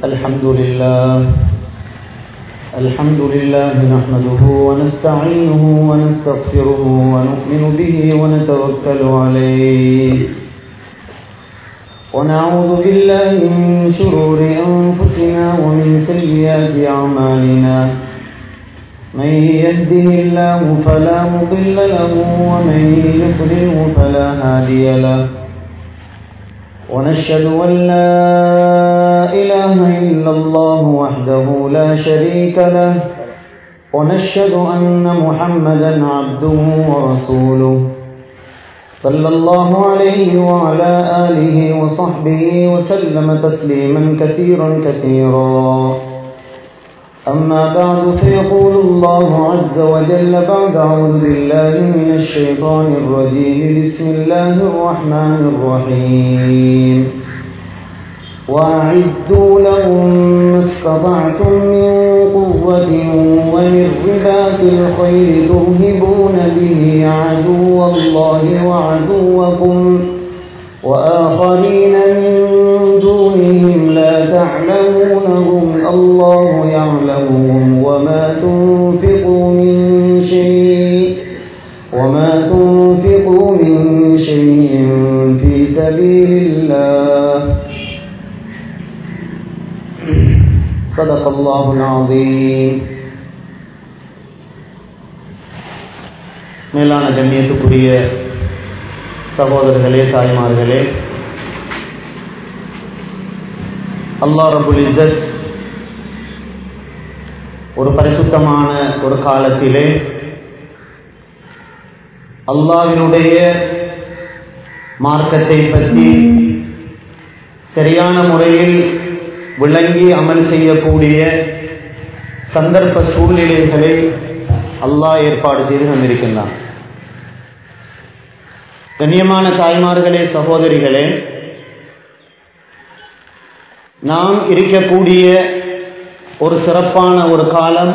الحمد لله الحمد لله نحمده ونستعينه ونستغفره ونؤمن به ونتوكل عليه ونعوذ بالله من شرور أنفسنا ومن سيئات أعمالنا من يهده الله فلا مضل له ومن يضلله فلا هادي له ونشهد أن لا إله إلا الله وحده لا شريك له ونشهد أن محمدا عبده ورسوله صلى الله عليه وعلى آله وصحبه وسلم تسليما كثيرا كثيرا أما بعد فيقول الله عز وجل بعد أعوذ بالله من الشيطان الرجيم بسم الله الرحمن الرحيم وأعدوا لهم ما استطعتم من قوة ومن رباط الخير ترهبون به عدو الله وعدوكم وآخرين من دونهم لا تعلمونهم الله يعلمهم وما تنفقوا من شيء وما تنفقوا من شيء في سبيل الله صدق الله العظيم மேலான கண்ணியத்துக்குரிய சகோதரர்களே தாய்மார்களே அல்லாஹ் ரபுல் இஸ்ஸத் ஒரு பரிசுத்தமான ஒரு காலத்திலே அல்லாவினுடைய மார்க்கத்தை பற்றி சரியான முறையில் விளங்கி அமல் செய்யக்கூடிய சந்தர்ப்ப சூழ்நிலைகளை அல்லாஹ் ஏற்பாடு செய்து தந்திருக்கின்றான் கண்ணியமான தாய்மார்களே சகோதரிகளே நாம் இருக்கக்கூடிய ஒரு சிறப்பான ஒரு காலம்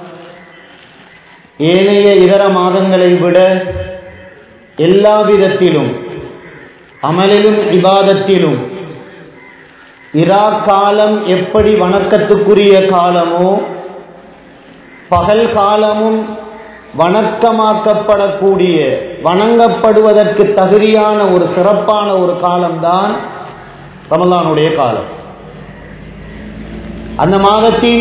ஏனைய இதர மாதங்களை விட எல்லா விதத்திலும் அமலிலும் இபாதத்திலும் இரா காலம் எப்படி வணக்கத்துக்குரிய காலமோ பகல் காலமும் வணக்கமாக்கப்படக்கூடிய வணங்கப்படுவதற்கு தகுதியான ஒரு சிறப்பான ஒரு காலம்தான் ரமலானுடைய காலம் அந்த மாதத்தின்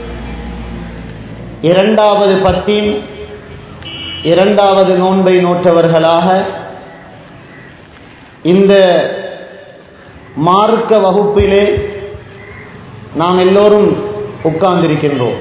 இரண்டாவது பத்தின் இரண்டாவது நோன்பை நோற்றவர்களாக இந்த மார்க்க வகுப்பிலே நாம் எல்லோரும் உட்கார்ந்திருக்கின்றோம்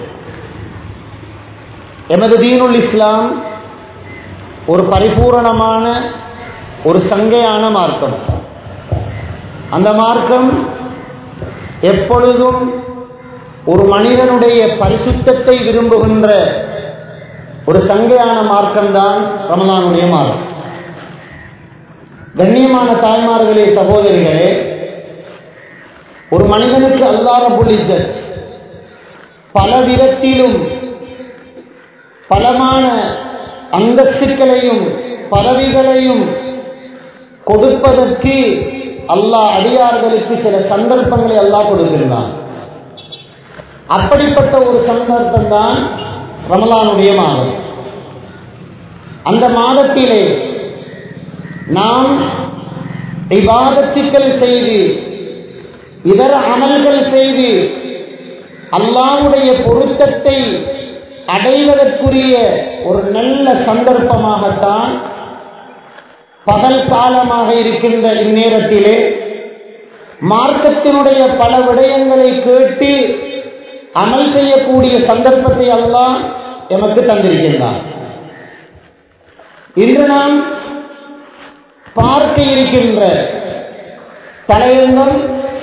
எமது தீனுல் இஸ்லாம் ஒரு பரிபூரணமான ஒரு சங்கையான மார்க்கம் அந்த மார்க்கம் எப்பொழுதும் ஒரு மனிதனுடைய பரிசுத்தத்தை விரும்புகின்ற ஒரு சங்கையான மார்க்கம்தான் ரமலானுடைய மார்க்கம் கண்ணியமான தாய்மார்களே சகோதரிகளே ஒரு மனிதனுக்கு அல்லாரபுல் பல விதத்திலும் பலமான அந்தஸ்துக்களையும் பதவிகளையும் கொடுப்பதற்கு அல்லாஹ் அடியார்களுக்கு சில சந்தர்ப்பங்களை அல்லாஹ் கொடுக்கின்றான் அப்படிப்பட்ட ஒரு சந்தர்ப்பம் தான் ரமலானுடைய மாதம் அந்த மாதத்திலே நாம் விவாதத்துக்கள் செய்து இதர அமல்கள் செய்து அல்லாவுடைய பொருத்தத்தை அடைவதற்குரிய ஒரு நல்ல சந்தர்ப்பமாகத்தான் பகல் காலமாக இருக்கின்ற இந்நேரத்திலே மார்க்கத்தினுடைய பல விடயங்களை கேட்டு அமல் செய்யக்கூடிய சந்தர்ப்பத்தை எல்லாம் எமக்கு தந்திருக்கின்றான் இன்று நாம் பார்க்க இருக்கின்ற தலையங்கம்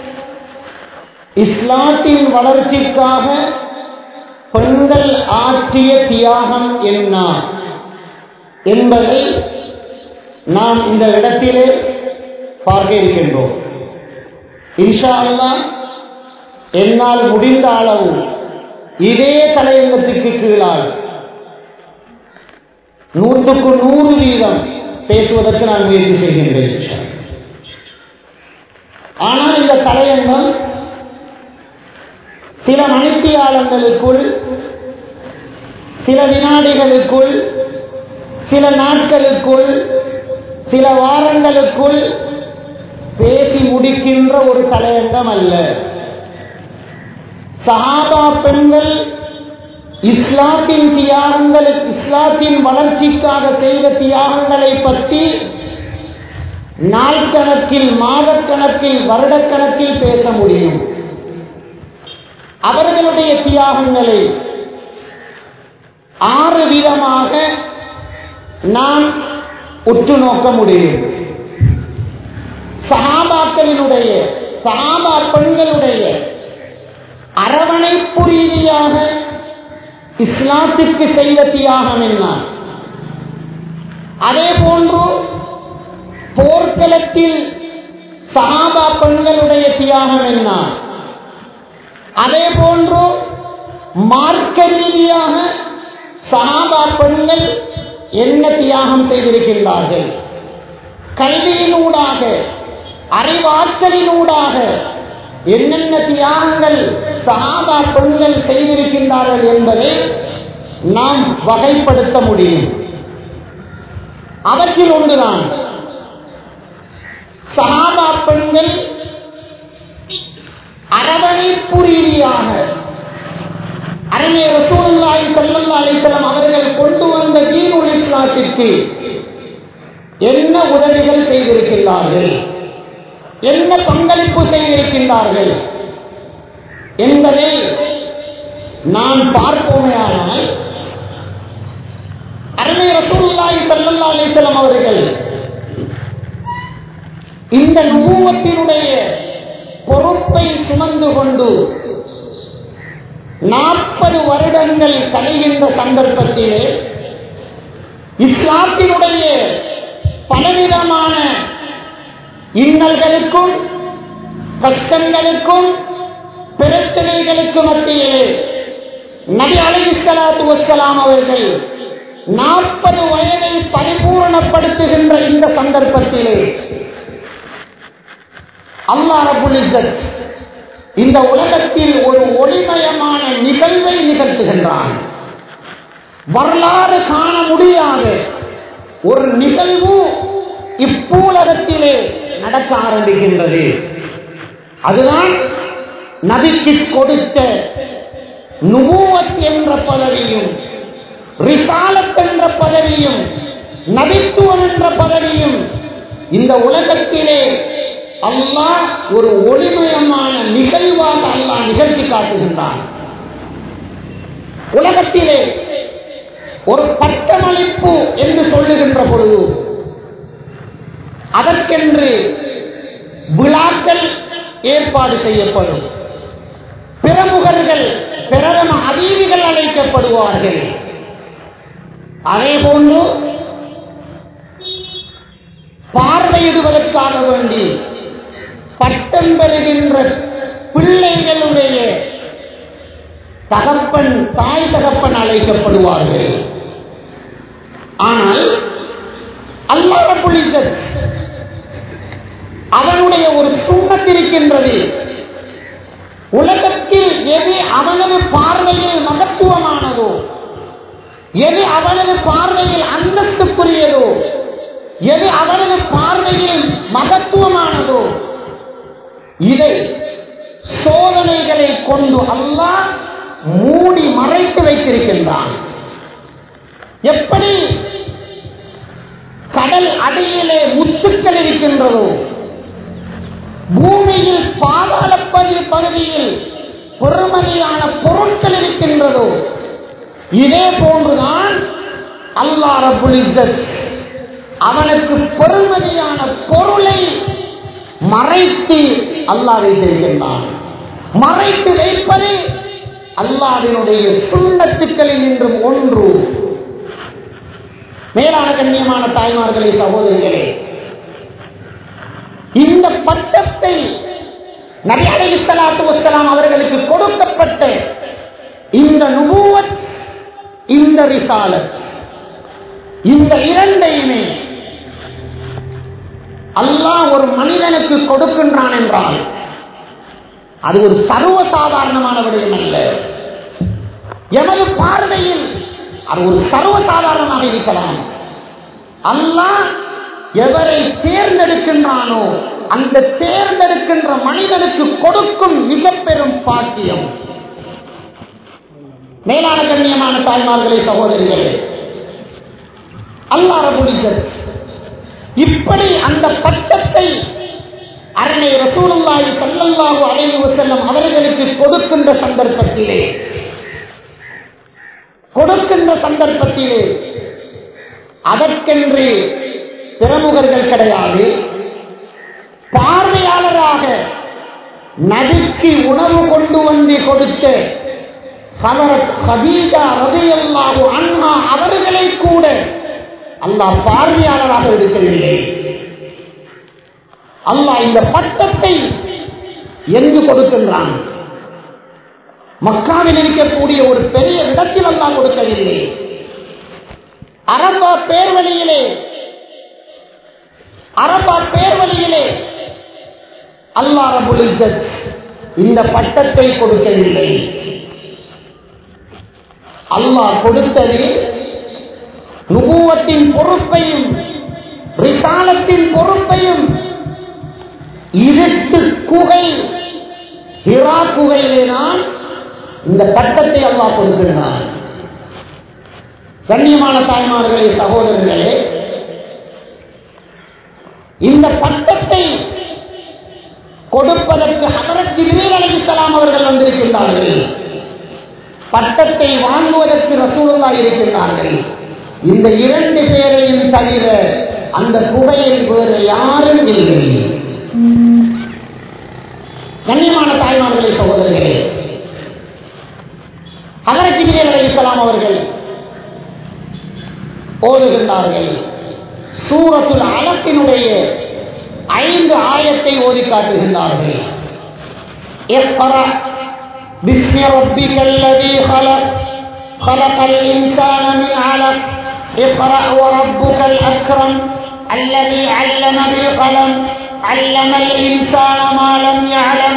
இஸ்லாத்தின் வளர்ச்சிக்காக பெண்கள் ஆற்றிய தியாகம் என்ன என்பதை நாம் இந்த இடத்திலே பார்க்க இருக்கின்றோம் இன்ஷா அல்லா என்னால் முடிந்த அளவு இதே தலையங்கத்துக்கு கீழால் நூற்றுக்கு நூறு வீதம் பேசுவதற்கு நான் முயற்சி செய்கின்றேன் இன்ஷா அல்லாஹ். ஆனால் இந்த தலையங்கம் சில மணித்தியாலங்களுக்குள் சில வினாடிகளுக்குள் சில நாட்களுக்குள் சில வாரங்களுக்குள் பேசி முடிக்கின்ற ஒரு தலையங்கம் அல்ல சஹாபா பெண்கள் இஸ்லாத்தின் தியாகங்கள் இஸ்லாத்தின் வளர்ச்சிக்காக செய்த தியாகங்களை பற்றி நாட்கணக்கில் மாதக்கணக்கில் வருடக்கணக்கில் பேச முடியும் அவர்களுடைய தியாகங்களை ஆறு விதமாக நாம் உற்று நோக்க முடியும் சகாபாக்களினுடைய சகாபா பெண்களுடைய அரவணைப்பு ரீதியாக இஸ்லாத்திற்கு செய்த தியாகம் என்ன அதே போன்று போர்க்களத்தில் சகாபா பெண்களுடைய தியாகம் என்ன அதே போன்று மார்க்க ரீதியாக சகாபா பெண்கள் என்ன தியாகம் செய்திருக்கின்றார்கள் கல்வியினூடாக அறிவாற்றலினூடாக என்னென்ன தியாகங்கள் சகாபா பெண்கள் செய்திருக்கின்றார்கள் என்பதை நாம் வகைப்படுத்த முடியும் அவற்றில் ஒன்றுதான் சகாபா பெண்கள் அரவணைப்பு ரீதியாக அருமை ரசூலுல்லாஹி ஸல்லல்லாஹு அலைஹி வஸல்லம் அவர்கள் கொண்டு வந்த தீனுல் இஸ்லாத்திற்கு என்ன உதவிகள் செய்திருக்கிறார்கள் என்ன பங்களிப்பு செய்திருக்கின்றார்கள் என்பதை நாம் பார்ப்போமேயானால் அருமை ரசூலுல்லாஹி ஸல்லல்லாஹு அலைஹி வஸல்லம் அவர்கள் இந்த நுபுவத்தினுடைய பொறுப்பை சுமந்து கொண்டு நாற்பது வருடங்கள் கழிகின்ற சந்தர்ப்பத்திலே இஸ்லாத்தினுடைய பலவிதமான இன்னல்களுக்கும் கஷ்டங்களுக்கும் பிரச்சனைகளுக்கு மத்தியிலே நபி அலிஸ்லாத்து வசலாம் அவர்கள் நாற்பது வயதை பரிபூரணப்படுத்துகின்ற இந்த சந்தர்ப்பத்திலே அல்லாஹ் ரபுல் இஸ்ஸத் இந்த உலகத்தில் ஒரு ஒளிமயமான நிகழ்வை நிகழ்த்துகின்றான் வரலாறு காண முடியாத ஒரு நிகழ்வு இப்பூலகத்திலே நடக்க ஆரம்பிக்கின்றது அதுதான் நபிக்கு கொடுத்த நுபுவத் என்ற பதவியும் ரிசாலத் என்ற பதவியும் நபித்துவம் என்ற பதவியும் இந்த உலகத்திலே அல்லாஹ் ஒரு ஒளிமயமான நிகழ்வாக அல்லாஹ் நிகழ்த்தி காட்டுகின்றான் உலகத்திலே ஒரு பட்டமளிப்பு என்று சொல்லுகின்ற பொழுது அதற்கென்று விழாக்கள் ஏற்பாடு செய்யப்படும் பிரமுகர்கள் பிரதம அதிதிகள் அழைக்கப்படுவார்கள் அதே போன்று பார்வையிடுவதற்காக வேண்டி பட்டம் பெறுகின்ற பிள்ளைகளுடைய தகப்பன் தாய் தகப்பன் அழைக்கப்படுவார்கள் ஆனால் அல்லாஹ் புலிசத் அவனுடைய ஒரு சுண்ணத்திருக்கின்றது உலகத்தில் எது அவனது பார்வையில் மகத்துவமானதோ எது அவனது பார்வையில் அந்தஸ்துக்குரியதோ எது அவனது பார்வையில் மகத்துவமானதோ இதை சோதனைகளை கொண்டு அல்லாஹ் மூடி மறைத்து வைத்திருக்கின்றான் எப்படி கடல் அடியிலே முத்துக்கள் இருக்கின்றதோ பூமியில் பாதாள பகுதி பகுதியில் பெருமதியான பொருட்கள் இருக்கின்றதோ இதே போன்றுதான் அல்லா ரபுல் இஸ்ஸத் அவனுக்கு பெருமதியான பொருளை மறைத்து அல்லாஹ் வைத்திருக்கின்றான் மறைத்து வைப்பது அல்லாவினுடைய சுண்ணத்துக்களில் இன்றும் ஒன்று மேலான கண்ணியமான தாய்மார்களே சகோதரிகளே இந்த பட்டத்தை நபி அலைஹிஸ்ஸலாத்து வஸ்ஸலாம் அவர்களுக்கு கொடுக்கப்பட்ட இந்த நுபுவத் இந்த ரிசாலத் இந்த இரண்டையுமே அல்லாஹ் ஒரு மனிதனுக்கு கொடுக்கின்றான் என்றால் அது ஒரு சர்வசாதாரணமான விடயம் அது ஒரு சர்வசாதாரணமாக இருக்கலாம் அல்லாஹ் எவரை தேர்ந்தெடுக்கின்றானோ அந்த தேர்ந்தெடுக்கின்ற மனிதனுக்கு கொடுக்கும் மிக பெரும் பாக்கியம் மேலான கண்ணியமான தாய்மார்களே சகோதரிகளே அல்லாஹ் ரபுல் இஸ்ஸத் இப்படி அந்த பட்டத்தை அருணை ரசூலுல்லாஹி ஸல்லல்லாஹு அலைஹி வஸல்லம் அவர்களுக்கு கொடுக்கின்ற சந்தர்ப்பத்திலே கொடுக்கின்ற சந்தர்ப்பத்திலே அதற்கென்று பிரமுகர்கள் கிடையாது பார்வையாளராக நதிக்கு உணவு கொண்டு வந்து கொடுத்த ஹலரத் ஹதீஜா ரதியல்லாஹு அன்ஹா அவர்களை கூட அல்லாஹ் பார்வையாளராக இருக்கவில்லை அல்லாஹ் இந்த பட்டத்தை எங்கு கொடுக்கின்றான் மக்காவில் இருக்கக்கூடிய ஒரு பெரிய இடத்தில் அல்லாஹ் கொடுக்கவில்லை அரபா பேர்வழியிலே அரபா பேர்வழியிலே அல்லாஹ் ரபுல் இஸ்ஸத் இந்த பட்டத்தை கொடுக்கவில்லை அல்லாஹ் கொடுத்தது நுபுவத்தின் பொறுப்பையும் ரிசாலத்தின் பொறுப்பையும் இருட்டு குகை ஹிரா குகையிலே தான் இந்த பட்டத்தை அல்லாஹ் கொடுக்கின்றான் கண்ணியமான தாய்மார்களே சகோதரர்களே இந்த பட்டத்தை கொடுப்பதற்கு ஹசரத் ஜிப்ரீல் அலைஹிஸ்ஸலாம் அவர்கள் வந்திருக்கின்றார்கள் பட்டத்தை வாங்குவதற்கு ரசூலுல்லாஹ் இருக்கின்றார்கள் இந்த இரண்டு பேரையும் தவிர அந்த குகையில் வேறு யாரும் இல்லை கண்ணியமான தாய்மார்களே சகோதரர்களே ஹசரத் ஜிப்ரீல் அலைஹிஸ்ஸலாம் அவர்கள் ஓதுகின்றார்கள் சூரத்துல் அலத்தினுடைய ஐந்து ஆயத்தை ஓதி காட்டுகின்றார்கள் اقرأ باسم ربك الذي خلق خلق الإنسان من علق اقرأ وربك الأكرم الذي علم بالقلم علم الإنسان ما لم يعلم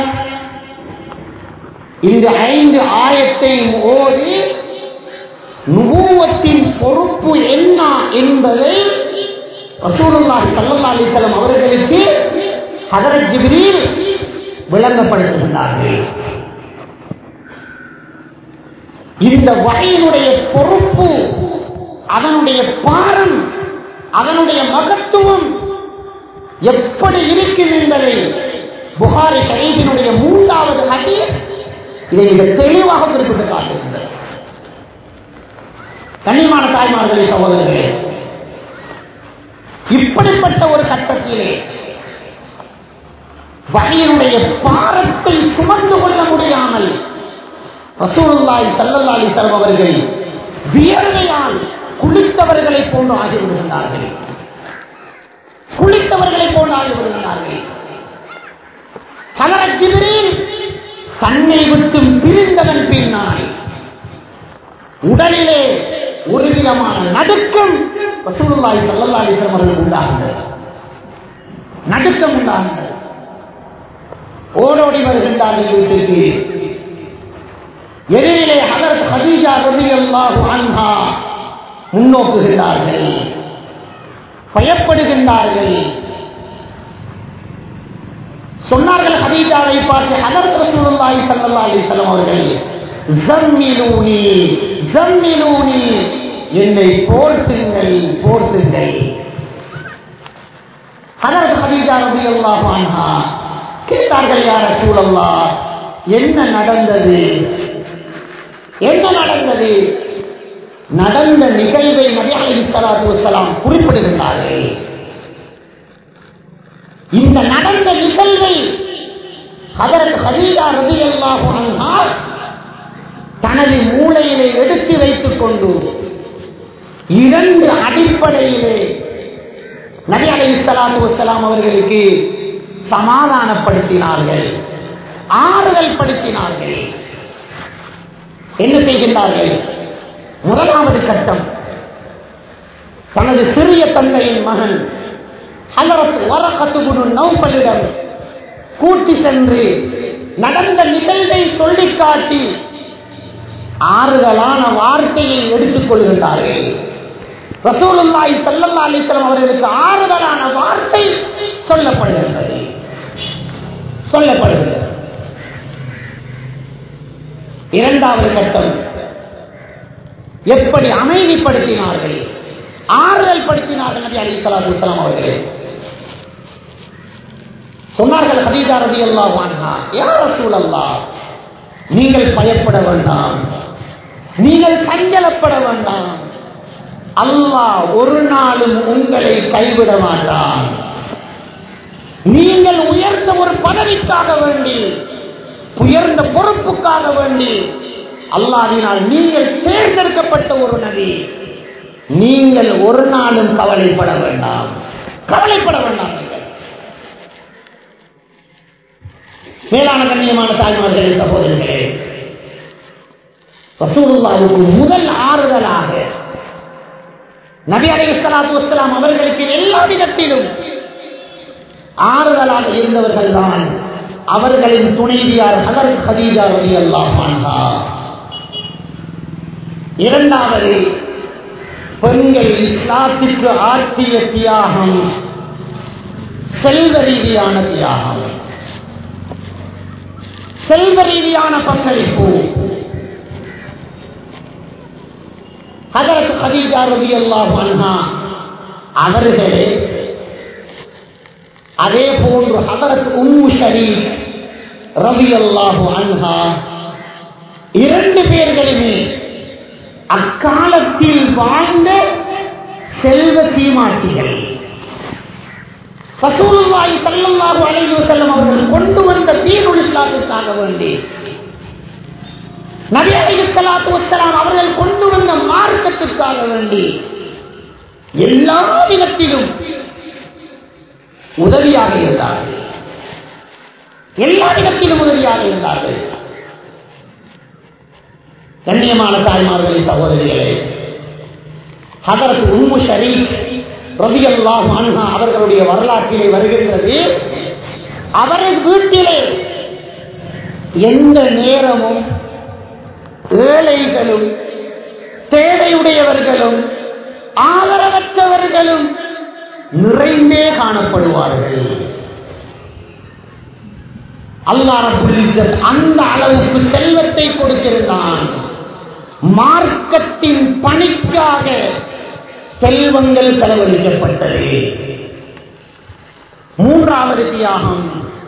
இந்த ஐந்து ஆயத்தையும் ஓதி நுபுவத்தின் பொறுப்பு என்ன என்பதை ரசூலுல்லாஹி ஸல்லல்லாஹு அலைஹி வஸல்லம் அவர்களுக்கு ஹஜரத் ஜிப்ரீல் விளங்கப்படுத்துகின்றார்கள் இந்த வகையினுடைய பொறுப்பு அதனுடைய பாரம் அதனுடைய மகத்துவம் எப்படி இருக்கும் என்பதை புகாரி ஷரீஃபினுடைய மூன்றாவது ஹதீஸ் இதை மிக தெளிவாக குறிப்பிட்டு காட்டுகின்றது கண்ணியமான தாய்மார்களே சகோதரர்களே இப்படிப்பட்ட ஒரு கட்டத்திலே வகையினுடைய பாரத்தை சுமந்து கொள்ள முடியாமல் ரசூலுல்லாஹி ஸல்லல்லாஹு அலைஹி வஸல்லம் அவர்கள் வியர்வையால் குளித்தவர்களை போன்று ஆகிவிடுகிறார்கள் குளித்தவர்களை போன்று ஆகிவிடுகிறார்கள் ஹலரத் ஜிப்ரீல் தன்னை விட்டும் பிரிந்ததன் பின்னால் உடலிலே ஒரு விதமான நடுக்கம் ரசூலுல்லாஹி ஸல்லல்லாஹு அலைஹி வஸல்லம் அவர்களுக்கு உண்டாகின்றது நடுக்கம் உண்டாகின்றது ஓடோடி வருகின்றார்கள் வீட்டிற்கு எதிரிலே ஹதரத் ஹதீஜா ரலியல்லாஹு அன்ஹா முன்னோக்குகின்றார்கள் பயப்படுகின்றார்கள் சொன்னார்கள் ஹதீஜாவை பார்த்து ஹதரத் ரசூலுல்லாஹி ஸல்லல்லாஹு அலைஹி வஸல்லம் அவர்கள் ஜம்மிலூனி ஜம்மிலூனி என்னை போர்த்துங்கள் போர்த்துங்கள் ஹதரத் ஹதீஜா ரலியல்லாஹு அன்ஹா கேட்டார்கள் யார் ரசூலல்லாஹ் என்ன நடந்தது என்ன நடந்தது நடந்த நிகழ்வை நபி அலைஹி ஸலாத்து வஸலாம் குறிப்பிடுகின்றார்கள் இந்த நடந்த நிகழ்வை ஹதரத் ஹதீஜா ரலியல்லாஹு அன்ஹா தனது மூளையிலே எடுத்து வைத்துக் கொண்டு இரண்டு அடிப்படையிலே நபி அலைஹி ஸலாத்து வஸலாம் அவர்களுக்கு சமாதானப்படுத்தினார்கள் ஆறுதல் படுத்தினார்கள் என்ன செய்கின்றார்கள் முதலாவது கட்டம் தனது சிறிய தந்தையின் மகன் ஹலரத் வரக்கத்துகுரு நௌபலிடம் கூட்டி சென்று நடந்த நிகழ்வை சொல்லிக் காட்டி ஆறுதலான வார்த்தையை எடுத்துக் கொள்கின்றார்கள் ரசூலுல்லாஹி ஸல்லல்லாஹு அலைஹி வஸல்லம் அவர்களுக்கு ஆறுதலான வார்த்தை சொல்லப்படுகின்றது சொல்லப்படுகிறது இரண்டாவது கட்டம் எப்படி அமைதிப்படுத்தினார்கள் ஆறுதல் படுத்தினார்கள் நபி அலி சலாத்து வலாம் அவர்களே சொன்னார்கள் ஹதீஜா ரதி அல்லா வான்ஹா யார் ரசூல் அல்லா நீங்கள் பயப்பட வேண்டாம் நீங்கள் சஞ்சலப்பட வேண்டாம் அல்லாஹ் ஒரு நாளும் உங்களை கைவிட மாட்டான் நீங்கள் உயர்ந்த ஒரு பதவிக்காக வேண்டி உயர்ந்த பொறுப்புக்காக வேண்டி அல்லாவினால் நீங்கள் தேர்ந்தெடுக்கப்பட்ட ஒரு நபி நீங்கள் ஒரு நாளும் கவலைப்பட வேண்டாம் கவலைப்பட வேண்டாம் நீங்கள் மேலான கண்ணியமான தாய்மார்களே சகோதரர்களே ரசூலுல்லாவுக்கு முதல் ஆறுதலாக நபி அலைஹிஸ்ஸலாத்து வஸ்ஸலாம் அவர்களுக்கு எல்லா விதத்திலும் ஆறுதலாக இருந்தவர்கள் தான் அவர்களின் துணைவியார் ஹதர் ஹதீஜா ரலியல்லாஹு அன்ஹா இரண்டாவது பெண்கள் இஸ்லாத்திற்கு ஆற்றிய தியாகம் செல்வ ரீதியான தியாகம் செல்வ ரீதியான பங்களிப்பு ஹதரத் ஹதீஜா ரலியல்லாஹு அன்ஹா அவர்களே அதே போன்று ஹதரத் உம்மு ஷரீப் ரலியல்லாஹு அன்ஹா இரண்டு பேர்களுமே அக்காலத்தில் வாழ்ந்த செல்வ சீமாட்டிகள் ரசூலுல்லாஹி ஸல்லல்லாஹு அலைஹி வஸல்லம் அவர்கள் கொண்டு வந்த தீனுல் இஸ்லாத்திற்காக வேண்டி நபி அலைஹிஸ்ஸலாத்து வஸ்ஸலாம் அவர்கள் கொண்டு வந்த மார்க்கத்திற்காக வேண்டி எல்லா விதத்திலும் உதவியாக இருந்தார்கள் எல்லா இடத்திலும் உதவியாக இருந்தார்கள் கண்ணியமான தாய்மார்களே சகோதரிகளே ஹதரத் உம்மு ஷரீப் ரபியல்லாஹு அன்ஹா அவர்களுடைய வரலாற்றிலே வருகின்றது அவரது வீட்டிலே எந்த நேரமும் ஏழைகளும் தேவையுடையவர்களும் ஆதரவற்றவர்களும் நிறைந்தே காணப்படுவார்கள் அல்லாஹ் அந்த அளவுக்கு செல்வத்தை கொடுத்திருந்தான் மார்க்கத்தின் பணிக்காக செல்வங்கள் செலவழிக்கப்பட்டது மூன்றாவது தியாகம்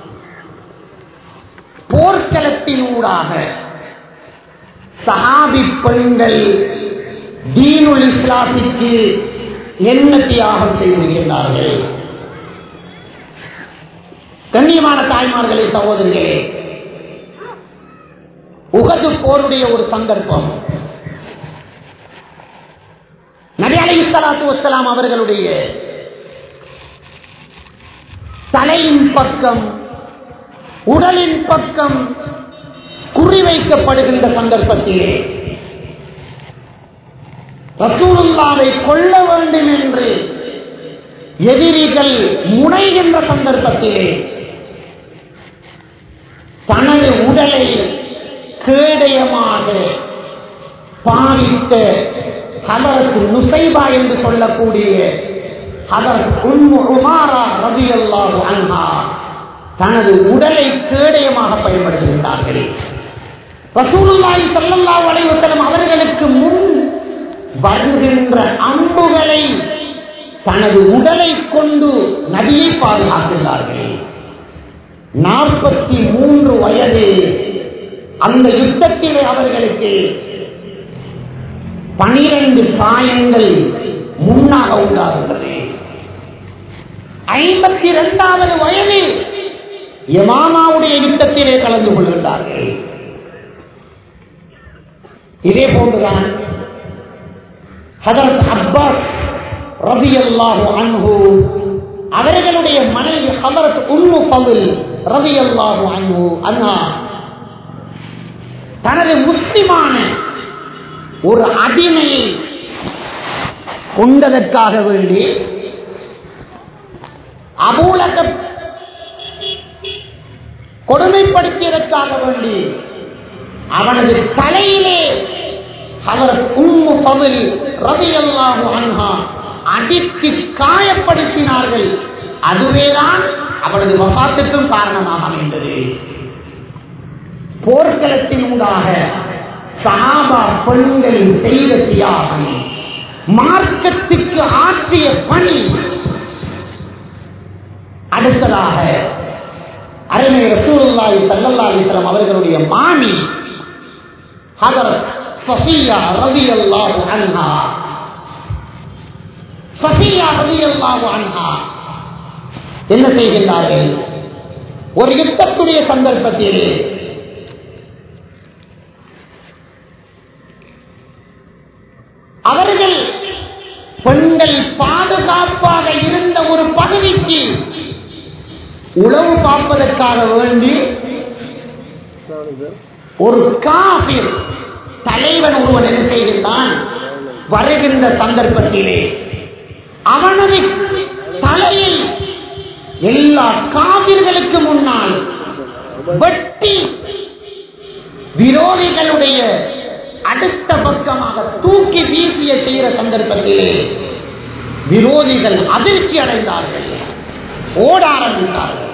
போர்க்களத்தின் ஊடாக சஹாபி பெண்கள் தீனுல் இஸ்லாத்திற்கு என்ன தியாகம் செய்திருக்கின்றார்கள் கண்ணியமான தாய்மார்களே சகோதரிகளே உகது போருடைய ஒரு சந்தர்ப்பம் நபி அலி சலாத்து வசலாம் அவர்களுடைய தலையின் பக்கம் உடலின் பக்கம் குறிவைக்கப்படுகின்ற சந்தர்ப்பத்திலே ரசூலுல்லாவை கொல்ல வேண்டும் என்று எதிரிகள் முனைகின்ற சந்தர்ப்பத்திலே தனது உடலை கேடயமாக பாவித்த ஹதரத் நுசைபா என்று சொல்லக்கூடிய ஹதரத் உம்மு உமாரா ரபியல்லாஹு அன்ஹா தனது உடலை கேடயமாக பயன்படுத்துகின்றார்கள் ரசூலுல்லாஹி ஸல்லல்லாஹு அலைஹி வஸல்லம் அவர்களுக்கு முன் வருகின்ற அம்புகளை தனது உடலை கொண்டு நதியை பாதுகாக்கின்றார்கள் நாற்பத்தி மூன்று வயது அந்த யுத்தத்திலே அவர்களுக்கு பனிரெண்டு காயங்கள் முன்னாக உண்டாகின்றது ஐம்பத்தி இரண்டாவது வயதில் யமாமாவுடைய யுத்தத்திலே கலந்து கொள்கின்றார்கள் இதே போன்றுதான் ஹதரத் அப்பாஸ் ரபி அல்லாஹு அன்ஹு அவர்களுடைய மனைவி ஹதரத் உம்மு பகுல் ரபி அல்லாஹு அன்ஹு அண்ணா தனது முஸ்லிமான ஒரு அடிமையை கொண்டதற்காக வேண்டி அபூலக கொடுமைப்படுத்தியதற்காக வேண்டி அவனது தலையிலே அவர் உம்மு பதில் ரதியல்லாஹு அன்ஹா அடித்து காயப்படுத்தினார்கள் அதுவேதான் அவரது வபாத்துக்கும் காரணமாக அமைந்தது போர்க்களத்தின் ஊடாக சஹாபா பெண்கள் செய்த தியாகம் மார்க்கத்துக்கு ஆற்றிய பணி அடுத்ததாக அருமை ரசூலுல்லாஹி ஸல்லல்லாஹு அலைஹி வஸல்லம் அவர்களுடைய மாமி ஹதரத் சஃபியா ரலியல்லாஹு அன்ஹா சஃபியா ரலியல்லாஹு அன்ஹா என்ன செய்கின்றார்கள் ஒரு யுத்தத்துடைய சந்தர்ப்பத்திலே அவர்கள் பெண்கள் பாதுகாப்பாக இருந்த ஒரு பகுதிக்கு உளவு பார்ப்பதற்காக வேண்டி ஒரு காபிர் தலைவன் ஒருவன் என்ன செய்கின்றான் வருகின்ற சந்தர்ப்பத்திலே அவனது தலையை எல்லா காவிர்களுக்கு முன்னால் வெட்டி விரோதிகளுடைய அடுத்த பக்கமாக தூக்கி வீசிய செய்கிற சந்தர்ப்பத்திலே விரோதிகள் அதிர்ச்சி அடைந்தார்கள் ஓட ஆரம்பித்தார்கள்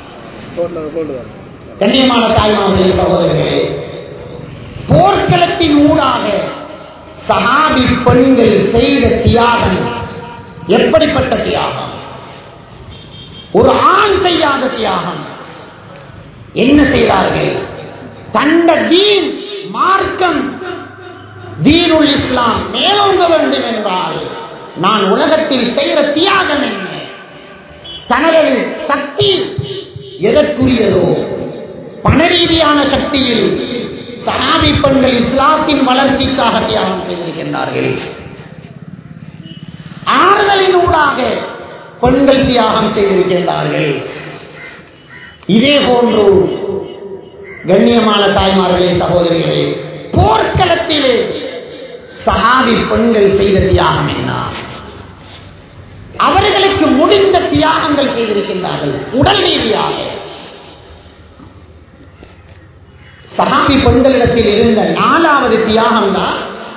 கண்ணியமான தாய்மார்களே சகோதரர்களே போர்க்களத்தின் ஊடாக சஹாபி பெண்கள் செய்த தியாகம் எப்படிப்பட்ட தியாகம் ஒரு ஆண் செய்யாத தியாகம் என்ன செய்தார்கள் தந்த தீன் மார்க்கம் தீனுல் இஸ்லாம் மேலோங்க வேண்டும் என்றால் நான் உலகத்தில் செய்கிற தியாகம் என்ன தனது சக்தி எதற்குரியதோ பண ரீதியான சக்தியில் சனாதி பெண்கள் இஸ்லாத்தின் வளர்ச்சிக்காக தியாகம் செய்திருக்கின்றார்கள் ஆறுதலின் ஊடாக பெண்கள் தியாகம் செய்திருக்கின்றார்கள் இதே போன்று கண்ணியமான தாய்மார்களே சகோதரிகளே போர்க்களத்திலே சஹாபி பெண்கள் செய்த தியாகம் என்ன அவர்களுக்கு முடிந்த தியாகங்கள் செய்திருக்கின்றார்கள் உடல் ரீதியாக சஹாபி பெண்களிடத்தில் இருந்த நாலாவது தியாகம் தான்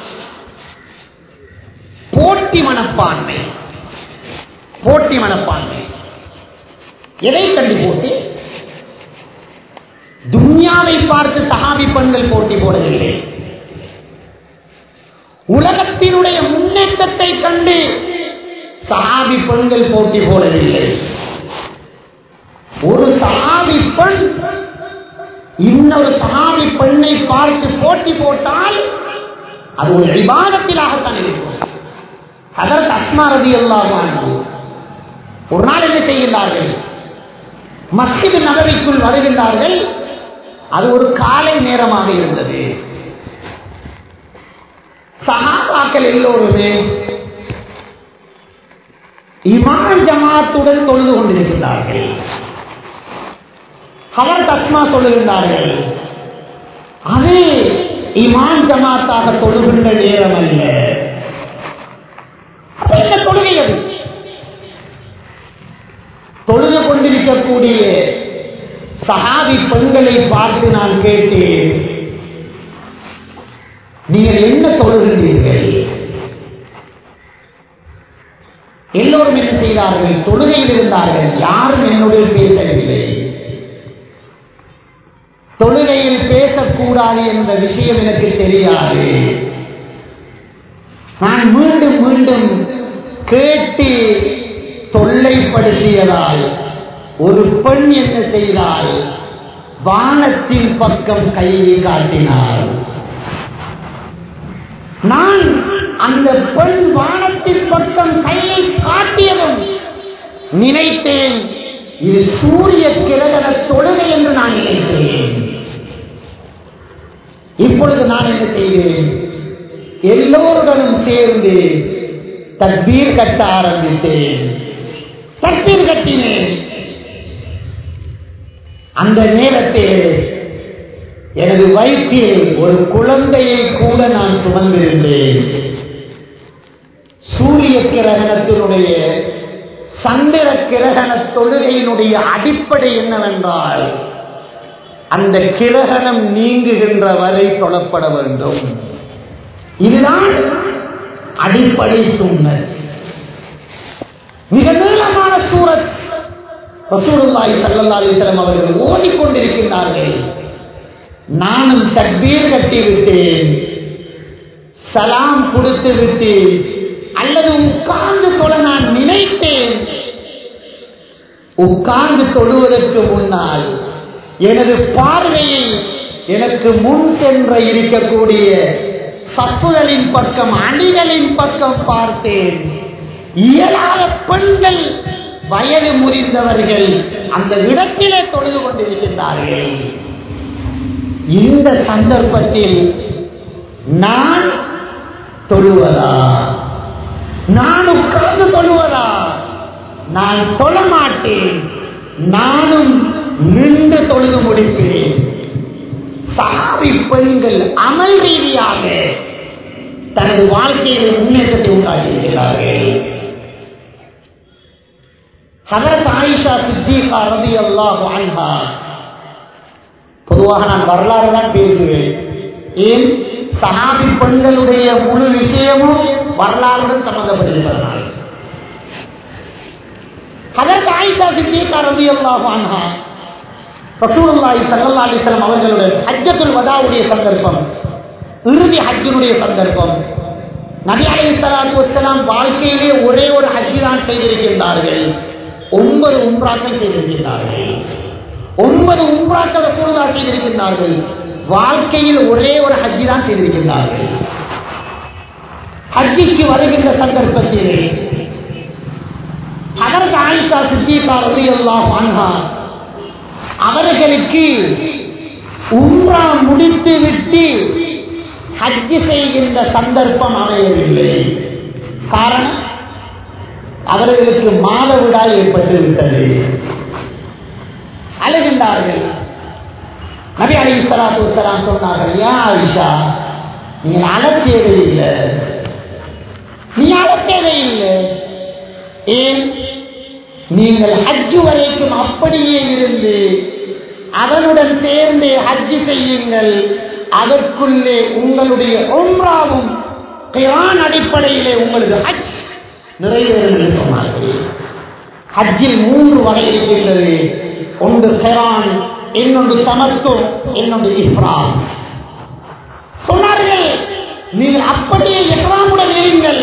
போட்டி மனப்பான்மை போட்டி மனப்பான்மை எதை கண்டு போட்டி துன்யாவை பார்த்து சஹாபி பெண்கள் போட்டி போடவில்லை உலகத்தினுடைய முன்னேற்றத்தை கண்டு சஹாபி பெண்கள் போட்டி போடவில்லை ஒரு சஹாபி பெண் இன்னொரு சஹாபி பெண்ணை பார்த்து போட்டி போட்டால் அது ஒரு விவாதத்திலாகத்தான் இருக்கும் அதற்கு அஸ்மா ரதி ஒரு நாள் என்ன செய்கின்றார்கள் மஸ்ஜித் நகரிக்குள் வருகின்றார்கள் அது ஒரு காலை நேரமாக இருந்தது சகாபாக்கள் எல்லோருமே இமான் ஜமாத்துடன் தொழுது கொண்டிருக்கிறார்கள் அவர் தஸ்மா சொல்லுகின்றார்கள் அது இமான் ஜமாத்தாக தொழுகின்ற நேரம் அல்ல அப்ப என்ன தொழுகை அது தொழுது கொண்டிருக்கக்கூடிய சஹாபி பெண்களை பார்த்து நான் கேட்டேன் நீங்கள் என்ன தொழுகின்றீர்கள் எல்லோரும் என்ன செய்தார்கள் தொழுகையில் இருந்தார்கள் யாரும் என்னுடைய பேசவில்லை தொழுகையில் பேசக்கூடாது என்ற விஷயம் எனக்கு தெரியாது நான் மீண்டும் மீண்டும் கேட்டு தொல்லைப்படுத்தியதால் ஒரு பெண் என்ன செய்தால் வானத்தின் பக்கம் கையை காட்டினாள் நான் அந்த பெண் வானத்தின் பக்கம் கையை காட்டியதும் நினைத்தேன் இது சூரிய கிரகண தொழுகை என்று நான் நினைத்தேன் இப்பொழுது நான் என்ன செய்தேன் எல்லோருடனும் சேர்ந்து தற்பீர் கட்ட ஆரம்பித்தேன் தற்பீர் கட்டினேன் அந்த நேரத்தில் எனது வயிற்றில் ஒரு குழந்தையை கூட நான் சுமந்திருந்தேன் சூரிய கிரகணத்தினுடைய சந்திர கிரகண தொழுகையினுடைய அடிப்படை என்னவென்றால் அந்த கிரகணம் நீங்குகின்ற வரை தொழப்பட வேண்டும் இதுதான் அடிப்படை சுண்ணத் மிக நீளமான சூரத் ரசூலுல்லாஹி ஸல்லல்லாஹு அலைஹி வஸல்லம் அவர்கள் ஓடிக்கொண்டிருக்கிறார்கள் நானும் தக்பீர் கட்டி விட்டேன் சலாம் கொடுத்து விட்டேன் அல்லது உட்கார்ந்து தொழ நான் நினைத்தேன் உட்கார்ந்து தொழுவதற்கு முன்னால் எனது பார்வையை எனக்கு முன் சென்ற இருக்கக்கூடிய சப்புகளின் பக்கம் அணிகளின் பக்கம் பார்த்தேன் இயலாத பெண்கள் வயது முறிந்தவர்கள் அந்த இடத்திலே தொழுது கொண்டிருக்கின்றார்கள் இந்த சந்தர்ப்பத்தில் நான் தொழுவதா நான் உட்கார்ந்து தொழுவதா நான் தொழ மாட்டேன் நானும் நின்று தொழுது முடிக்கிறேன் சஹாபி பெண்கள் அமல் ரீதியாக தனது வாழ்க்கையில் முன்னேற்றத்தை உண்டாக்கியிருக்கிறார்கள் ஹதரத் ஆயிஷா சித்திகா ரதி அல்லாஹ் அன்ஹா பொதுவாக நான் வரலாறு தான் பேசுவேன் ஏன் சஹாபி பெண்களுடைய முழு விஷயமும் வரலாறுடன் சம்பந்தப்பட்டிருப்பதனால் அதற்கு ஆயிஷா சித்திகா ரதி அல்லாஹ் அன்ஹா ரசூலுல்லாஹி ஸல்லல்லாஹு அலைஹி வஸல்லம் அவர்களுடைய ஹஜ்ஜத்துல் வதாவுடைய சந்தர்ப்பம் இறுதி ஹஜ்ஜினுடைய சந்தர்ப்பம் நபி அலைஹிஸ்ஸலாத்து வஸலாம் வாழ்க்கையிலே ஒரே ஒரு ஹஜ்ஜி தான் செய்திருக்கின்றார்கள் ஒன்பது உம்ராக்கள் செய்திருக்கின்றார்கள் ஒன்பது உம்ராக்கள் ரசூலுல்லாஹ் செய்திருக்கின்றார்கள் வாழ்க்கையில் ஒரே ஒரு ஹஜ்ஜி தான் செய்திருக்கின்றார்கள் ஹஜ்ஜிக்கு வருகின்ற சந்தர்ப்பத்திலே அதற்கு ஆயிஷா சித்திகா ரலியல்லாஹு அன்ஹா அவர்களுக்கு உம்ரா முடித்து விட்டு ஹஜ் செய்கின்ற சந்தர்ப்பம் அமையவில்லை காரணம் அவர்களுக்கு மாதவிடாய் ஏற்பட்டு விட்டது அழுகின்றார்கள் நபி அலி சலாத்து வலாம் சொன்னார்கள் ஏன் ஆயிஷா நீங்கள் அழ தேவையில்லை நீ அழ தேவையில்லை ஏன் நீங்கள் ஹஜ்ஜு வரைக்கும் அப்படியே இருந்து அதனுடன் சேர்ந்து ஹஜ்ஜு செய்யுங்கள் அதற்குள்ளே உங்களுடைய ஒன்றாவும் கிரான் அடிப்படையிலே உங்களுக்கு ஹஜ் நிறைவேறும் என்று சொன்னார்கள் ஹஜ்ஜில் மூன்று வகை இருக்கின்றது ஒன்று கிரான் இன்னொன்று சமத்துவம் இன்னொன்று இஸ்ராம் சொன்னார்கள் நீங்கள் அப்படியே இஸ்லாமுடன் இருங்கள்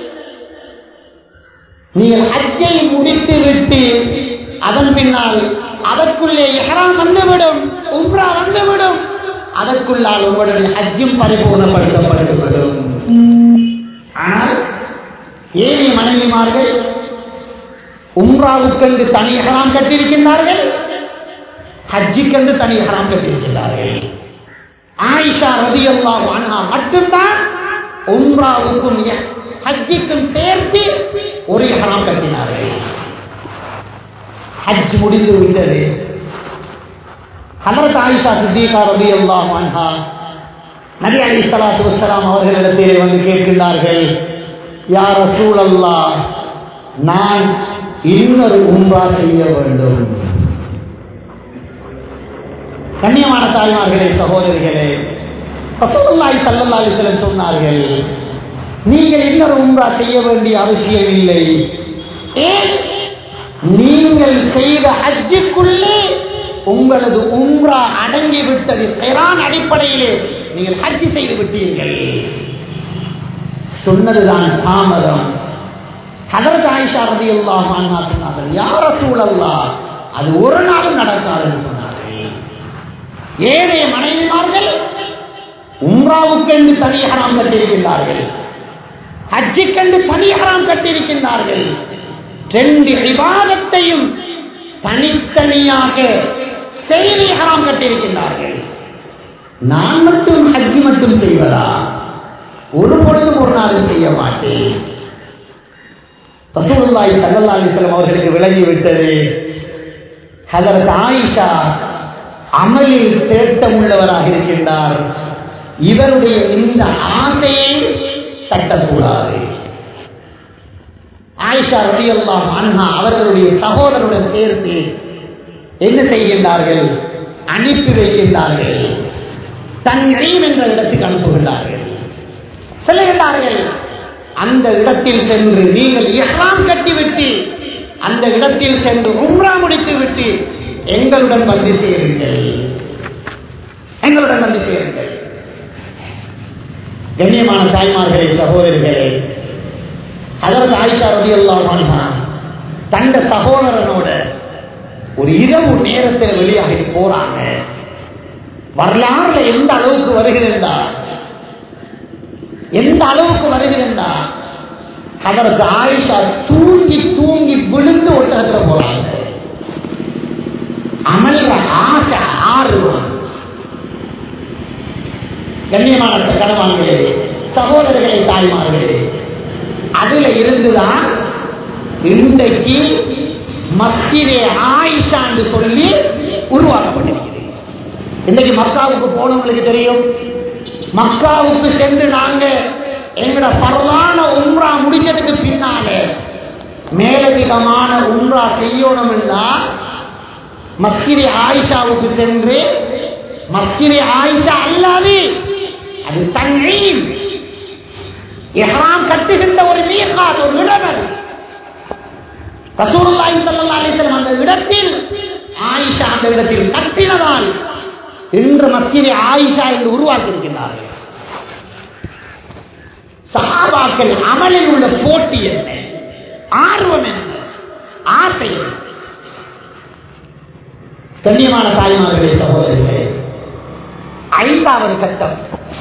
நீங்கள் ஹஜ்ஜை முடித்து விட்டு அதன் பின்னால் அதற்குள்ளே எஹராம் வந்துவிடும் உம்ரா வந்துவிடும் அதற்குள்ளால் உங்களுடைய ஹஜ்ஜும் பரிபூர்ணப்படுத்தப்பட்டுவிடும் ஆனால் ஏழை மனைவிமார்கள் உம்ராவுக்கென்று தனி எஹராம் கட்டியிருக்கின்றார்கள் ஹஜ்ஜிக்கென்று தனி எஹராம் கட்டியிருக்கின்றார்கள் ஆயிஷா ரதி அல்லாஹ் மட்டும்தான் உம்ராவுக்கும் ஹஜ்ஜிக்கும் சேர்த்து ஒரு ஹராம் கட்டினார்கள் ஹஜ் முடிந்து விட்டது ஹலரத் ஆயிஷா சித்திகா ரபி அல்லாஹ் அன்ஹா நபி அலி சலாத்து வசலாம் அவர்களிடத்திலே வந்து கேட்கின்றார்கள் யார் ரசூல் அல்லாஹ் நான் இன்னொரு உம்ரா செய்ய வேண்டும் கண்ணியமான தாய்மார்களே சகோதரிகளே ரசூலுல்லாஹி ஸல்லல்லாஹு அலைஹி வஸல்லம் சொன்னார்கள் நீங்கள் இன்னொரு உம்ரா செய்ய வேண்டிய அவசியம் இல்லை ஏன் நீங்கள் செய்த ஹஜ்ஜுக்குள்ளே உங்களது உம்ரா அடங்கி விட்டது கிரான் அடிப்படையிலே நீங்கள் ஹஜ் செய்து விட்டீர்கள் சொன்னதுதான் தாமதம் ஹதரத் ஆயிஷா ரதி அல்லாஹ் சொன்னார்கள் யார சூழல்லா அது ஒரு நாளும் நடக்காதுன்னு சொன்னார்கள் ஏழை மனைவிமார்கள் உம்ராவுக்கென்று தனி ஹராம் கட்டியிருக்கின்றார்கள் ஹஜ்ஜுக்கென்று தனி ஹராம் கட்டியிருக்கின்றார்கள் ரெண்டு விவாதத்தையும் தனித்தனியாக செய்தி ஹராம் கட்டியிருக்கின்றார்கள் நான் மட்டும் ஹஜ்ஜி மட்டும் செய்வதா ஒரு பொழுதும் ஒரு நாள் செய்ய மாட்டேன் ரசூலுல்லாஹி ஸல்லல்லாஹு அலைஹி வஸல்லம் அவர்களுக்கு விளங்கி விட்டது ஹதரத் ஆயிஷா அமலில் தேட்டம் உள்ளவராக இருக்கின்றார் இவருடைய இந்த ஆசையை தட்டக்கூடாது ஆயிஷா ரலியல்லாஹு அன்ஹா அவர்களுடைய சகோதரருடன் சேர்த்து என்ன செய்கின்றார்கள் அனுப்பி வைக்கின்றார்கள் தன்னையும் என்ற இடத்துக்கு அனுப்புகின்றார்கள் அந்த இடத்தில் சென்று நீங்கள் இஹ்ராம் கட்டிவிட்டு அந்த இடத்தில் சென்று உம்ரா முடித்து விட்டு எங்களுடன் வந்து சேருங்கள் எங்களுடன் வந்து சேருங்கள் கண்ணியமான தாய்மார்களே சகோதரர்களே அதற்கு ஆயிஷா ரவி எல்லாம் தந்த சகோதரனோட ஒரு இரவு நேரத்தில் வெளியாகி போறாங்க வரலாறுல எந்த அளவுக்கு வருகிறதா எந்த அளவுக்கு வருகிறதா அதற்கு ஆயிஷா தூங்கி தூங்கி விழுந்து ஒட்டகத்துல போறாங்க அமல்ற ஆசை ஆர்வம் கண்ணியமான கடவான்களே சகோதரர்களே தாய்மார்களே அதுல இருந்துதான் இன்றைக்கு மஸ்திரே ஆயிஷா என்று சொல்லி உருவாக்கப்பட்டிருக்கிறது இன்னைக்கு மக்காவுக்கு போனவங்களுக்கு தெரியும் மக்காவுக்கு சென்று நாங்க எங்களோட பரவான உம்ரா முடிஞ்சதுக்கு பின்னாலே மேலதிகமான உம்ரா செய்யணும் மஸ்திரி ஆயிஷாவுக்கு சென்று மஸ்திரி ஆயிஷா அல்லாது அது தண்ணீர் எஹ்ராம் கட்டுகின்ற ஒரு மீர்காத் ஒரு இடம் அது ரசூலுல்லாஹி ஸல்லல்லாஹு அலைஹி வஸல்லம் அந்த இடத்தில் ஆயிஷா அந்த இடத்தில் கட்டினதால் இன்று மத்தியிலே ஆயிஷா என்று உருவாக்கி இருக்கின்றார்கள் சஹாபாக்கள் அமலில் உள்ள போட்டி என்ன ஆர்வம் என்ன ஆசை என்ன? கண்ணியமான தாய்மார்களே சகோதரர்களே ஐந்தாவது கட்டம்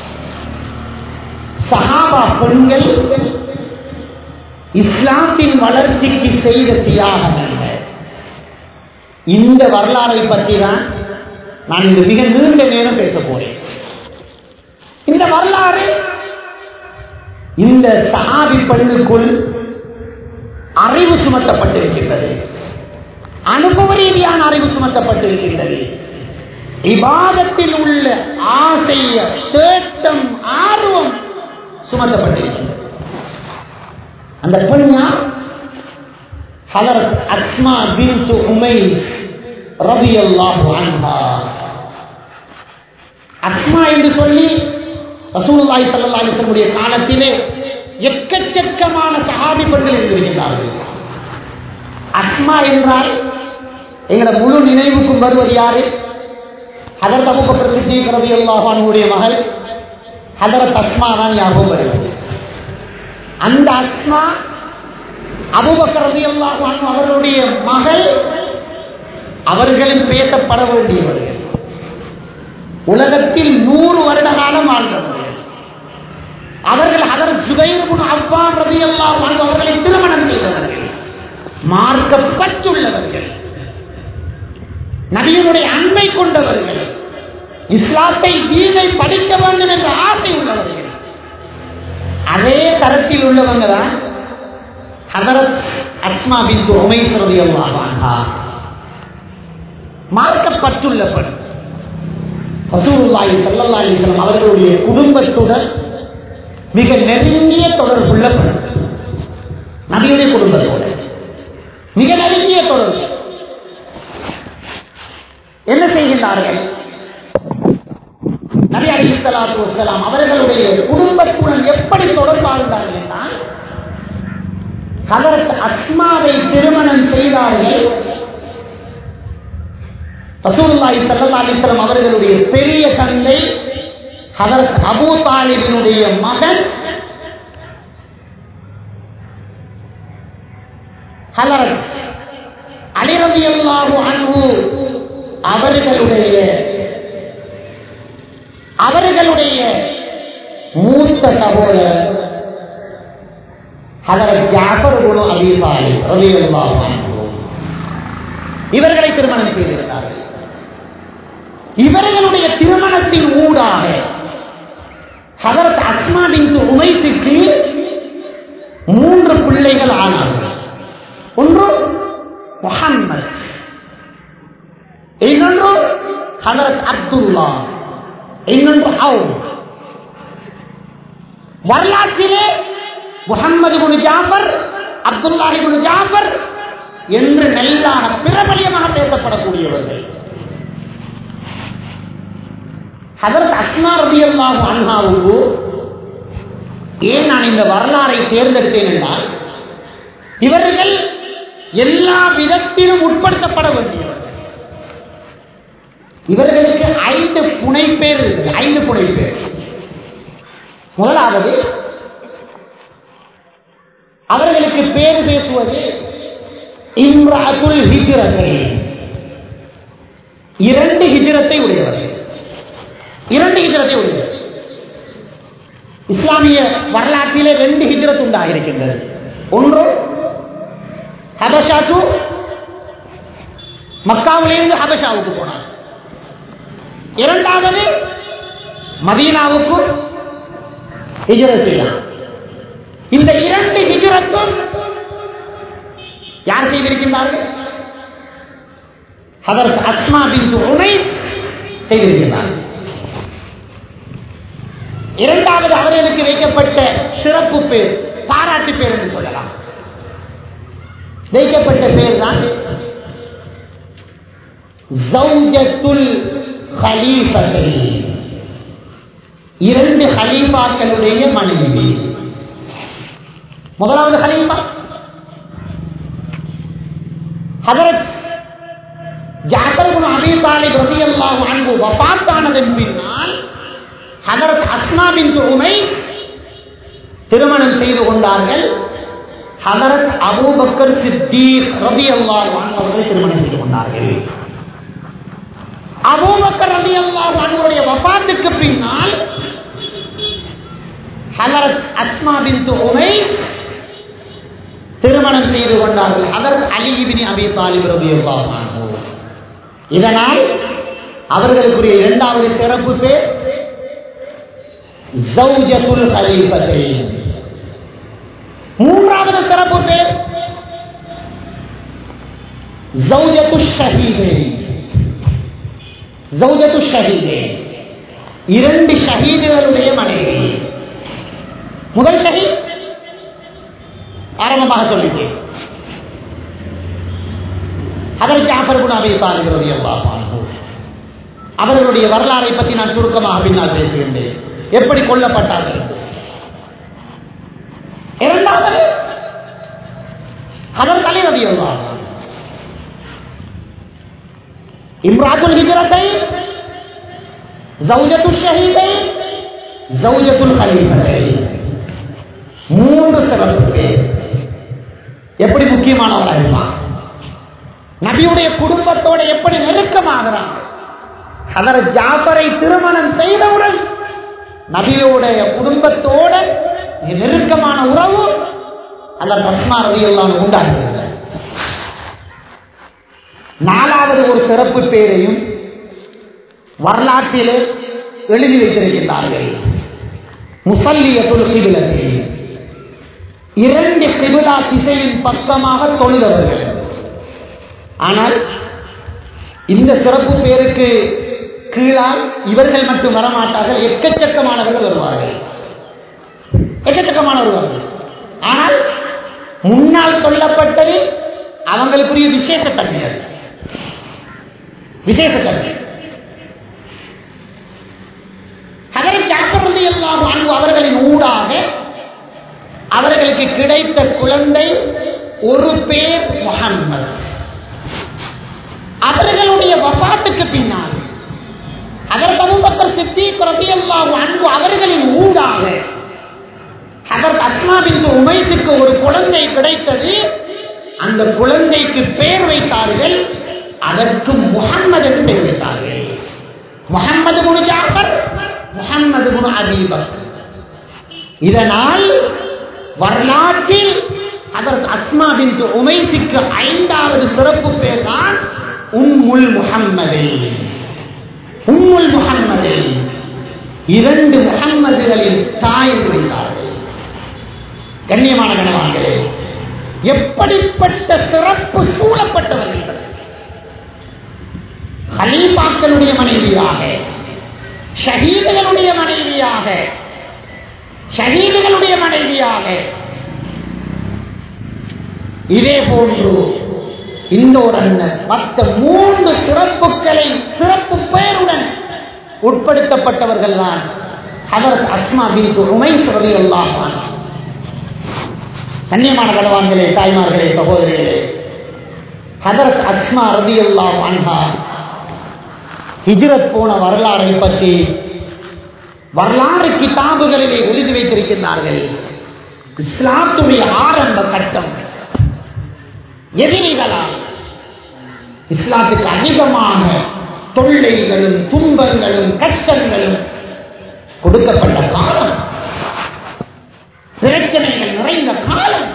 சஹாபா பெண்கள் இஸ்லாத்தின் வளர்ச்சிக்கு செய்த தியாகம் என்ன இந்த வரலாறை பற்றி தான் நான் இந்த மிக நீண்ட நேரம் பேச போறேன் இந்த வரலாறு இந்த சஹாபி பெண்ணுக்குள் அறிவு சுமத்தப்பட்டிருக்கின்றது அனுபவ ரீதியான அறிவு சுமத்தப்பட்டிருக்கின்றது இபாதத்தில் உள்ள ஆசை தேட்டம் ஆர்வம் சுமத்தப்பட்டிருக்கின்றது அந்த பெண் யார் ஹலரத் அஸ்மா பின்து உமைஸ் ரலியல்லாஹு அன்ஹா அஸ்மா என்று சொல்லி ரசூலுல்லாஹி ஸல்லல்லாஹு அலைஹி வஸல்லம் காலத்திலே எக்கச்சக்கமான சஹாபி பெண்கள் இருந்திருக்கிறார்கள் அஸ்மா என்றால் எங்களோட முழு நினைவுக்கும் வருவது யாரு ஹதரத் அபூபக்கர் சித்திக் ரலியல்லாஹு அன்ஹுடைய மகள் ஹதரத் அஸ்மா தான் ஞாபகம் வருகிறது அந்த அஸ்மா அபூபக்கர் ரலியல்லாஹு அன்ஹு அவர்களுடைய மகள் அவர்களும் பேசப்பட வேண்டியவர்கள் உலகத்தில் நூறு வருட காலம் வாழ்ந்தவர்கள் அவர்கள் அதர் சுகைரபுன் அவ்வான் ரதியல்லாஹு அன்ஹு அவர்களை திருமணம் செய்தவர்கள் மார்க்கப்பட்டுள்ளவர்கள் நபியினுடைய அன்பை கொண்டவர்கள் இஸ்லாத்தை தீனை படிக்க வேண்டும் என்ற ஆசை உள்ளவர்கள் அதே தரத்தில் உள்ளவங்க தான் ஹதரத் அஸ்மா பின் உமைஸ் ரலியல்லாஹு அன்ஹா மார்க்கப்பட்டுள்ள பெண் ரசூலுல்லாஹி ஸல்லல்லாஹு அலைஹி வஸல்லம் அவர்களுடைய குடும்பத்துடன் மிக நெருங்கிய தொடர்புள்ள பெண் நபியுடைய குடும்பத்தோடு மிக நெருங்கிய தொடர்பு என்ன செய்கின்றார்கள் நபி அலி சலாத்து வசலாம் அவர்களுடைய குடும்பத்துடன் எப்படி தொடர்பாகிறார்கள் என்றால் ஹதரத் அஸ்மாவை திருமணம் செய்தார்கள் ரசூலுல்லாஹி ஸல்லல்லாஹு அலைஹி வஸல்லம் அவர்களுடைய பெரிய தந்தை ஹதரத் அபூ தாலிபினுடைய மகன் ஹலரத் அலி ரலியல்லாஹு அன்ஹு அவர்களுடைய அவர்களுடைய மூத்த சகோதரர் ஹலரத் ஜாஃபர் குரு அபீ தாலிப் ரலியல்லாஹு அன்ஹு இவர்களை திருமணம் செய்திருந்தார்கள் இவர்களுடைய திருமணத்தின் ஊடாக ஹதரத் அஸ்மா பின் உமைத்துக்கு மூன்று பிள்ளைகள் ஆனார்கள் ஒன்று முஹம்மத் இன்னொன்று ஹதரத் அப்துல்லா இன்னொன்று ஹவு வரலாற்றிலே முகம்மது குனு ஜாஃபர் அப்துல்லாஹி குனு ஜாஃபர் என்று நெல்லான பிரபலியமாக பேசப்படக்கூடியவர்கள் ஹதரத் அஸ்மா ரதியல்லாஹு அன்ஹாவுக்கு ஏன் நான் நான் இந்த வரலாறை தேர்ந்தெடுத்தேன் என்றால் இவர்கள் எல்லா விதத்திலும் உட்படுத்தப்பட வேண்டியவர்கள் இவர்களுக்கு ஐந்து புனைப்பேர் இருக்கு ஐந்து புனைப்பேர் முதலாவது அவர்களுக்கு பேர் பேசுவது இம்ராத்துல் ஹிஜ்ரத்தை இரண்டு ஹிஜ்ரத்தை உடையவர்கள் இரண்டு ஹிஜ்ரத்தை உடையவர்கள் இஸ்லாமிய வரலாற்றிலே ரெண்டு ஹிஜ்ரத் உண்டாகிருக்கின்றது ஒன்று ஹபஷா டு மக்காவிலிருந்து ஹபஷாவுக்கு போனார் இரண்டாவது மதீனாவுக்கு ஹிஜ்ரத் செய்தார் இந்த இரண்டு ஹிஜ்ரத்தும் யார் செய்திருக்கின்றார்கள் அதற்கு அஸ்மா பின் உமை செய்திருக்கிறார் இரண்டாவது அவர்களுக்கு வைக்கப்பட்ட சிறப்பு பேர் பாராட்டு பேர் என்று சொல்லலாம் வைக்கப்பட்ட பேர் தான் ஜௌஜத்துல் ஹலீஃபத்தை இரண்டு ஹலீஃபாக்களுடைய மனைவி முதலாவது ஹலீஃபா ஹதரத் ஜாபர் குன் அபி தாலிப் ரலியல்லாஹு அன்ஹு வஃபாத்தானதன் பின்னால் ஹதரத் அஸ்மா பின் உமை திருமணம் செய்து கொண்டார்கள் ஹதரத் அபூபக்கர் சித்தீக் ரலியல்லாஹு அன்ஹு அவர்கள் திருமணம் செய்து கொண்டார்கள் அபூபக்கர் ரலியல்லாஹு அன்ஹுடைய வஃபாத்துக்கு பின்னால் ஹதரத் அஸ்மா பின் உமை திருமணம் செய்து கொண்டார்கள் அதற்கு அலிபினி அபி தாலிப் ரலியல்லாஹு அன்ஹு இதனால் அவர்களுக்குரிய இரண்டாவது சிறப்பு பேர் ஜௌஜத்துல் கலீஃபத்தை மூன்றாவது சிறப்பு பேர் ஜௌஜத்து ஷஹீதே ஜௌஜத்து ஷஹீதே இரண்டு ஷஹீதுகளுடைய மனைவி முதல் ஷஹீத் ஆரம்பமாக சொல்லிட்டேன் அதற்கு ஜாஃபர் அபி தாலிப் ரலியல்லாஹு அன்ஹு அவர்களுடைய வரலாறை பற்றி நான் சுருக்கமாக பின்னால் பேசுகின்றேன் எப்படி கொல்லப்பட்டார்கள் இரண்டாவது அதன் தலை ரலியல்லாஹு அன்ஹு இம்ராத்துல் ஹிஜ்ரத்தை ஜௌஜத்துல் ஷஹீதை ஜௌஜத்துல் கலீஃபத்தை மூன்று சிறப்பு பேர் எப்படி முக்கியமானவராக இருப்பான் நபியுடைய குடும்பத்தோட எப்படி நெருக்கமாகிறான் அதர் ஜாஃபரை திருமணம் செய்தவுடன் நபியுடைய குடும்பத்தோட நெருக்கமான உறவு அந்த தஸ்மா ரவி எல்லாம் உண்டாகிறது நாலாவது ஒரு சிறப்பு பேரையும் வரலாற்றிலே எழுதி வைத்திருக்கின்றார்கள் முசல்லிய துல்கிபிலத்தில் இரண்டு கிபிலா திசையின் பக்கமாக தொழுதவர்கள் ஆனால் இந்த சிறப்பு பேருக்கு கீழால் இவர்கள் மட்டும் வரமாட்டார்கள் எக்கச்சக்கமானவர்கள் வருவார்கள் எக்கச்சக்கமானவர்கள் வருவார்கள் ஆனால் முன்னால் சொல்லப்பட்டது அவங்களுக்குரிய விசேஷத்தன்மை அது விசேஷத்தன்மை அதனை ஜாக்கிரதை எல்லாம் அன்பு அவர்களின் ஊடாக அவர்களுக்கு கிடைத்த குழந்தை ஒரு பேர் முகம்மது அவர்களுடைய வபாத்துக்கு பின்னால் அதற்கு அபூபக்கர் சித்திக் ரலியல்லாஹு அன்ஹு அவர்களின் ஊடாக அதற்கு அஸ்மா பின் உமைத்துக்கு ஒரு குழந்தை கிடைத்தது அந்த குழந்தைக்கு பெயர் வைத்தார்கள் அதற்கு முகம்மது என்று பெயர் வைத்தார்கள் முகம்மது குனு ஜாஃபர் முகம்மது குனு அபீபக் இதனால் வரலாற்றில் அதற்கு அஸ்மா பின் உமைத்துக்கு ஐந்தாவது சிறப்பு பேர் தான் உம்முல் முகம்மது உம்முல் முகம்மது இரண்டு முகம்மதுகளின் தாய் இருந்தார்கள் கண்ணியமான கணவான்களே எப்படிப்பட்ட சிறப்பு சூழப்பட்டவர்கள் ஹலீஃபாக்களுடைய மனைவியாக ஷஹீதுகளுடைய மனைவியாக ஷஹீதுகளுடைய மனைவியாக இதே போன்று இந்த ஒரு அண்ணன் மற்ற மூன்று சிறப்புகளை சிறப்பு பெயருடன் உட்படுத்தப்பட்டவர்கள் தான் அதற்கு அஸ்மா பின் உமை சொல்லி கண்ணியமான கலவான்களே தாய்மார்களே சகோதரிகளே ஹதரத் அஸ்மா ரதியுல்லாஹ் அன்ஹா ஹிஜ்ரத் போன வரலாறை பற்றி வரலாறு கிதாபுகளிலே எழுதி வைத்திருக்கின்றார்கள் இஸ்லாத்துடைய ஆரம்ப கட்டம் எதிரிகளால் இஸ்லாத்துக்கு அதிகமான தொல்லைகளும் துன்பங்களும் கஷ்டங்களும் கொடுக்கப்பட்ட காலம் பிரச்சனைகள் நிறைந்த காலம்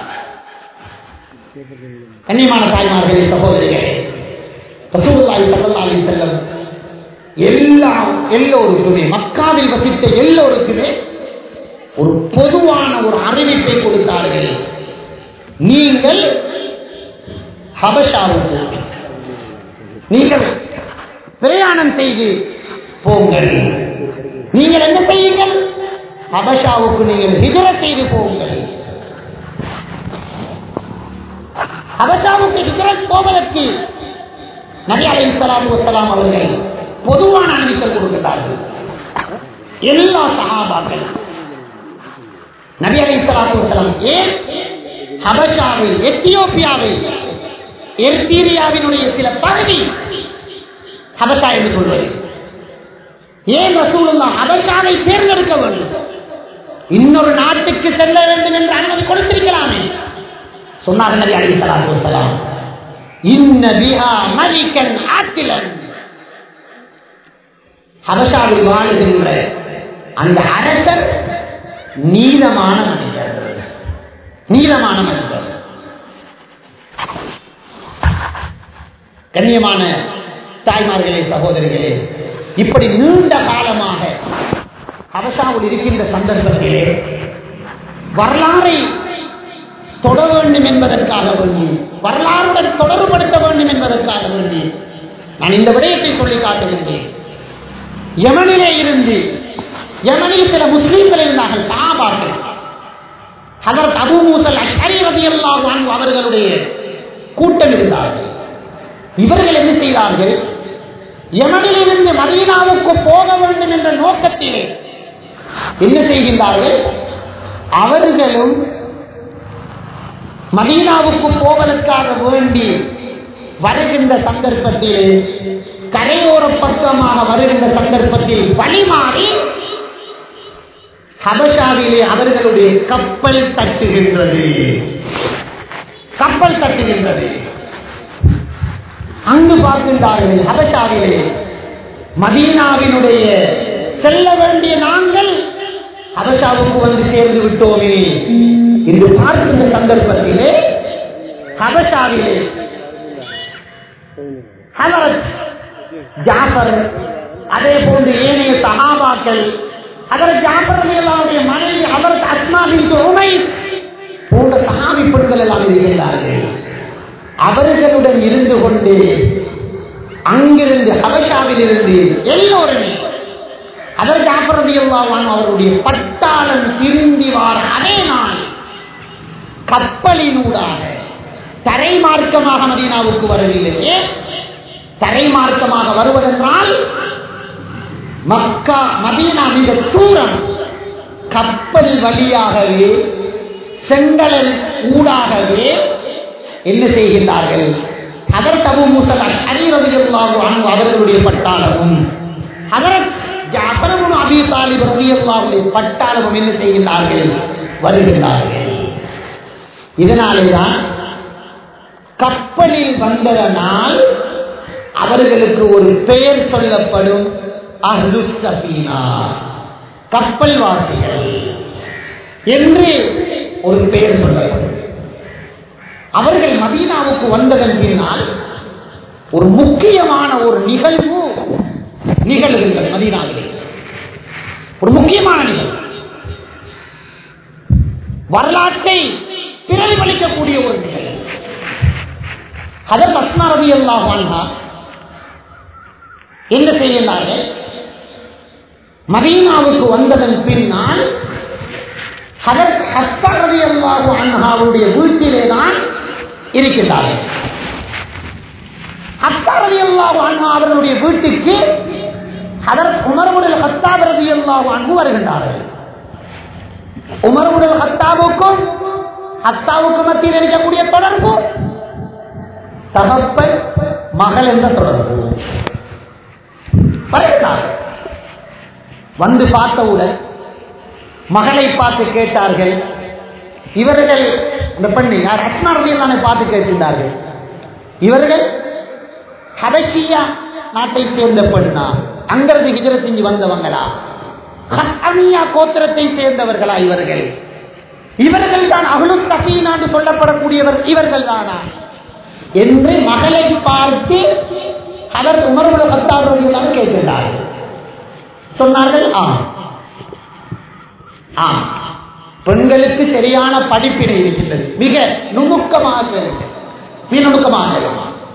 கண்ணியமான தாய்மார்களே சகோதரிகளே ரசூலுல்லாஹி ஸல்லல்லாஹு அலைஹி வஸல்லம் எல்லா எல்லோருக்குமே மக்காவில் வசித்த எல்லோருக்குமே ஒரு பொதுவான ஒரு அறிவிப்பை கொடுத்தார்கள் நீங்கள் ஹபஷாவுக்கு நீங்கள் பிரயாணம் செய்து போங்கள் நீங்கள் என்ன செய்யுங்கள் ஹபஷாவுக்கு நீங்கள் ஹிஜரத் செய்து போங்கள் ஹபஷாவுக்கு ஹிஜரத் போவதற்கு நபி அலை சலாம் அவர்கள் பொதுவான அனுமதித்தல் கொடுக்கிறார்கள் எல்லா சகாபாக்கள் நபி அலை சலாம் ஏன் ஹபஷாவை எத்தியோப்பியாவை எர்சீரியாவினுடைய சில பகுதி ஹபஷா என்று சொல்வது ஏன் ரசூலுல்லா ஹபஷாவை தேர்ந்தெடுக்க வேண்டும் இன்னொரு நாட்டுக்கு செல்ல வேண்டும் என்று அனுமதி கொடுத்திருக்கலாமே சொன்னார் நபி அலி சலாத்து வலாம் இன்ன பிஹா மலிகன் ஆத்திலன் ஹபஷாவில் வாழுகின்ற அந்த அரசர் நீளமான மனிதர் நீளமான மனிதர் கண்ணியமான தாய்மார்களே சகோதரிகளே இப்படி நீண்ட காலமாக ஹபஷாவில் இருக்கின்ற சந்தர்ப்பத்திலே வரலாறை தொட வேண்டும் என்பதற்காக வேண்டி வரலாறுடன் தொடர்புபடுத்த வேண்டும் என்பதற்காக வேண்டி நான் இந்த விடயத்தை சொல்லி காட்டுகின்றேன் யமனிலே இருந்து யமனில் சில முஸ்லீம்கள் இருந்தார்கள் சஹாபாக்கள் ஹதரத் அபு மூசல் அஷ்ஹரி ரலியல்லாஹு அன்ஹு அவர்களுடைய கூட்டம் இருந்தார்கள் இவர்கள் என்ன செய்தார்கள் யமனிலிருந்து மதீனாவுக்கு போக வேண்டும் என்ற நோக்கத்திலே என்ன செய்கின்றார்கள் அவர்களும் மதீனாவுக்கு போவதற்காக வேண்டி வருகின்ற சந்தர்ப்பத்திலே கரையோர பக்கமாக வருகின்ற சந்தர்ப்பத்தில் வழிமாறி ஹபஷாவிலே அவர்களுடைய கப்பல் தட்டுகின்றது கப்பல் தட்டுகின்றது அங்கு பார்க்கின்றார்கள் ஹபஷாவிலே மதீனாவினுடைய செல்ல வேண்டிய நாங்கள் ஹபஷாவுக்கு வந்து சேர்ந்து விட்டோமே என்று பார்க்கின்ற சந்தர்ப்பத்திலே ஹபஷாவிலே ஹலரத் ஜாஃபர் அதே போன்று ஏனைய சகாபாக்கள் அதற்கு ஜாஃபர் அலியல்லாவுடைய மனைவி அவருக்கு அஸ்மாவின் உமை போன்ற சகாபி பொருட்கள் எல்லாம் இருக்கின்றார்கள் அவர்களுடன் இருந்து கொண்டு அங்கிருந்து ஹபஷாவில் இருந்து எல்லோருமே அதற்கு ஜாஃபர் அலியல்லாவான் அவருடைய பட்டாளம் திரும்பி வார அதே நாள் கப்பலினூடாக தரைமார்க்கமாக மதீனாவுக்கு வரவில்லை ஏன் தரைமார்க்கமாக வருவதென்றால் மக்கா மதீனா மிக தூரம் கப்பல் வழியாகவே செங்கடல் ஊடாகவே என்ன செய்கின்றார்கள் அதற்கு அபு மூசல் அறிவதியல்லாஹு அன்பு அவர்களுடைய பட்டாளமும் அதற்கு ஜாபரமும் அபி தாலிப் ரதியல்லாஹுடைய பட்டாளமும் என்ன செய்கின்றார்கள் வருகின்றார்கள் இதனாலேதான் கப்பலில் வந்ததனால் அவர்களுக்கு ஒரு பெயர் சொல்லப்படும் அஹ்லுசபீனா கப்பல் வாசிகள் என்று ஒரு பெயர் சொல்லப்படும் அவர்கள் மதீனாவுக்கு வந்ததன் பின்னால் ஒரு முக்கியமான ஒரு நிகழ்வு நிகழ்வுகள் மதீனாவிலே ஒரு முக்கியமான நிகழ்வு வரலாற்றை பிரதிபலிக்கக்கூடிய ஒரு நிகழ்வு அதற்கு அஸ்மா ரவி அல்லாஹ் என்ன செய்கிறார்கள் மதீனாவுக்கு வந்ததன் பின்னால் ரவி அல்லாஹு அன்ஹாவுடைய வீட்டிலே தான் இருக்கின்றார்கள் ரவி அல்லாஹு அன்ஹா அவர்களுடைய வீட்டுக்கு அதற்கு உமர்முடல் ஹத்தாப் ரவி அல்லாஹு அன்பு வருகின்றார்கள் உமர்முடல் ஹத்தாவுக்கும் அத்தாவுக்கு மத்தியில் இருக்கக்கூடிய தொடர்பு தகப்பன் மகள் என்ற தொடர்பு வருகிறார். வந்து பார்த்தவுடன் மகளை பார்த்து கேட்டார்கள் இவர்கள் இந்த பெண்ணை யார் அஸ்மாரதியை பார்த்து கேட்டிருந்தார்கள் இவர்கள் ஹபஷியா நாட்டை சேர்ந்த பெண்ணா அங்கிருந்து ஹிஜரத் செஞ்சு வந்தவங்களா ஹஸ்அமியா கோத்திரத்தை சேர்ந்தவர்களா இவர்கள் இவர்கள் தான் அகலு சபீனா என்று சொல்லப்படக்கூடியவர் இவர்கள் தானா என்று மகளை பார்த்து அவர் உமர்வுல பத்தாவது கேட்கிறார்கள் சொன்னார்கள் ஆம் ஆம் பெண்களுக்கு சரியான படிப்பினை இருக்கின்றது மிக நுணுக்கமாக மிக நுணுக்கமாக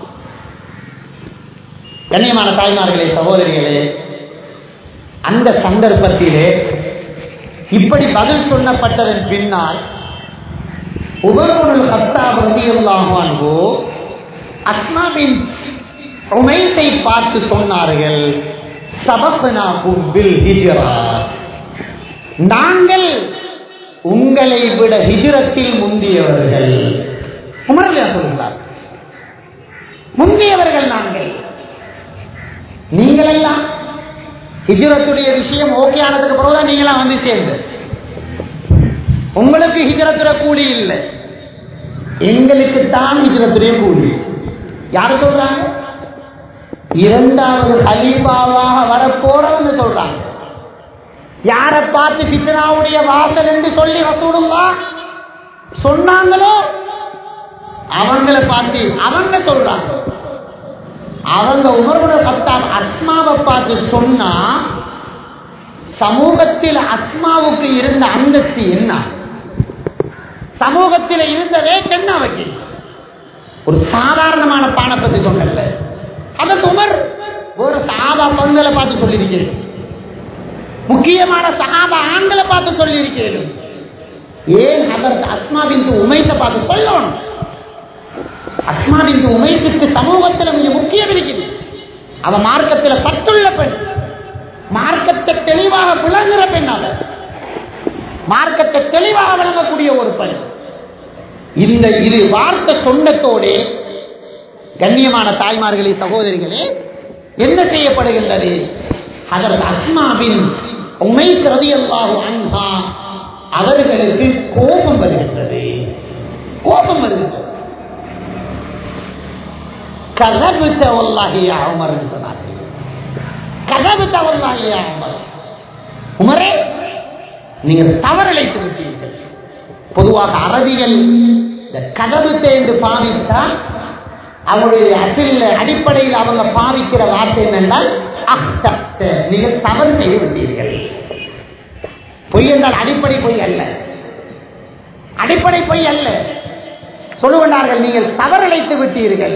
கண்ணியமான தாய்மார்களே சகோதரிகளே அந்த சந்தர்ப்பத்திலே இப்படி பதில் சொல்லப்பட்டதன் பின்னால் உபருள் ஹத்தாப் ரதியல்லாஹு அன்ஹு அஸ்மாவின் உமைத்தை பார்த்து சொன்னார்கள் சபக்னா பில் ஹிஜ்ரா நாங்கள் உங்களை விட ஹிஜ்ரத்தில் முந்தியவர்கள் உமரலியா சொல்லுகிறார் முந்தியவர்கள் நாங்கள் நீங்கள் எல்லாம் ஹிஜ்ரத்துடைய விஷயம் ஓகே ஆனதுக்கு பிறகுதான் நீங்களாம் வந்து சேர்ந்து உங்களுக்கு ஹிஜ்ரத்துட கூலி இல்லை எங்களுக்கு தான் ஹிஜ்ரத்துடைய கூலி யாரு சொல்றாங்க இரண்டாவது ஹலீஃபாவாக வரப்போறவங்க சொல்றாங்க யார பார்த்து பித்னாவுடைய வாசல் என்று சொல்லி ரசூலுல்லா சொன்னாங்களோ அவங்களை பார்த்து அவங்க சொல்றாங்க அவங்க உமர்வுட சத்தாம் அஸ்மாவை பார்த்து சொன்னா சமூகத்தில் அஸ்மாவுக்கு இருந்த அந்தஸ்து என்ன சமூகத்தில் இருந்த ரேட் என்ன வைக்க ஒரு சாதாரணமான பானை பத்தி சொன்னல அதற்கு உமர் ஒரு சாதா பெண்களை பார்த்து சொல்லியிருக்கிறது முக்கியமான சகாபா ஆண்களை பார்த்து சொல்லியிருக்கிறது ஏன் அதற்கு அஸ்மாவின் உமைத்தை பார்த்து சொல்லணும் அஸ்மாவின் உமைத்துக்கு சமூகத்தில் மிக முக்கியம் இருக்குது அவ மார்க்கத்தில் பத்துள்ள பெண் மார்க்கத்தை தெளிவாக விளங்குற பெண் அவ மார்க்கத்தை தெளிவாக விளங்கக்கூடிய ஒரு பெண் இந்த இது வார்த்தை சொன்னத்தோடு கண்ணியமான தாய்மார்களே சகோதரிகளே என்ன செய்யப்படுகின்றது அதற்கு அஸ்மாவின் உமை கருதியல்லாஹு அன்ஹா அவர்களுக்கு கோபம் வருகின்றது கோபம் வருகின்றது கதபுத்த வல்லாஹி யா உமர் என்று சொன்னார்கள் கதபுத்த வல்லாஹி யா உமர் உமரே நீங்கள் தவறிழைத்து விட்டீர்கள் பொதுவாக அரபிகள் இந்த கதவுத்த என்று பாவித்தால் அவருடைய அசில் அடிப்படையில் அவங்க பாவிக்கிற வார்த்தை என்னென்றால் அஹ்தப்த நீங்கள் தவறு செய்து விட்டீர்கள் பொய் என்றால் அடிப்படை பொய் அல்ல அடிப்படை பொய் அல்ல சொல்லுகின்றார்கள் நீங்கள் தவறிழைத்து விட்டீர்கள்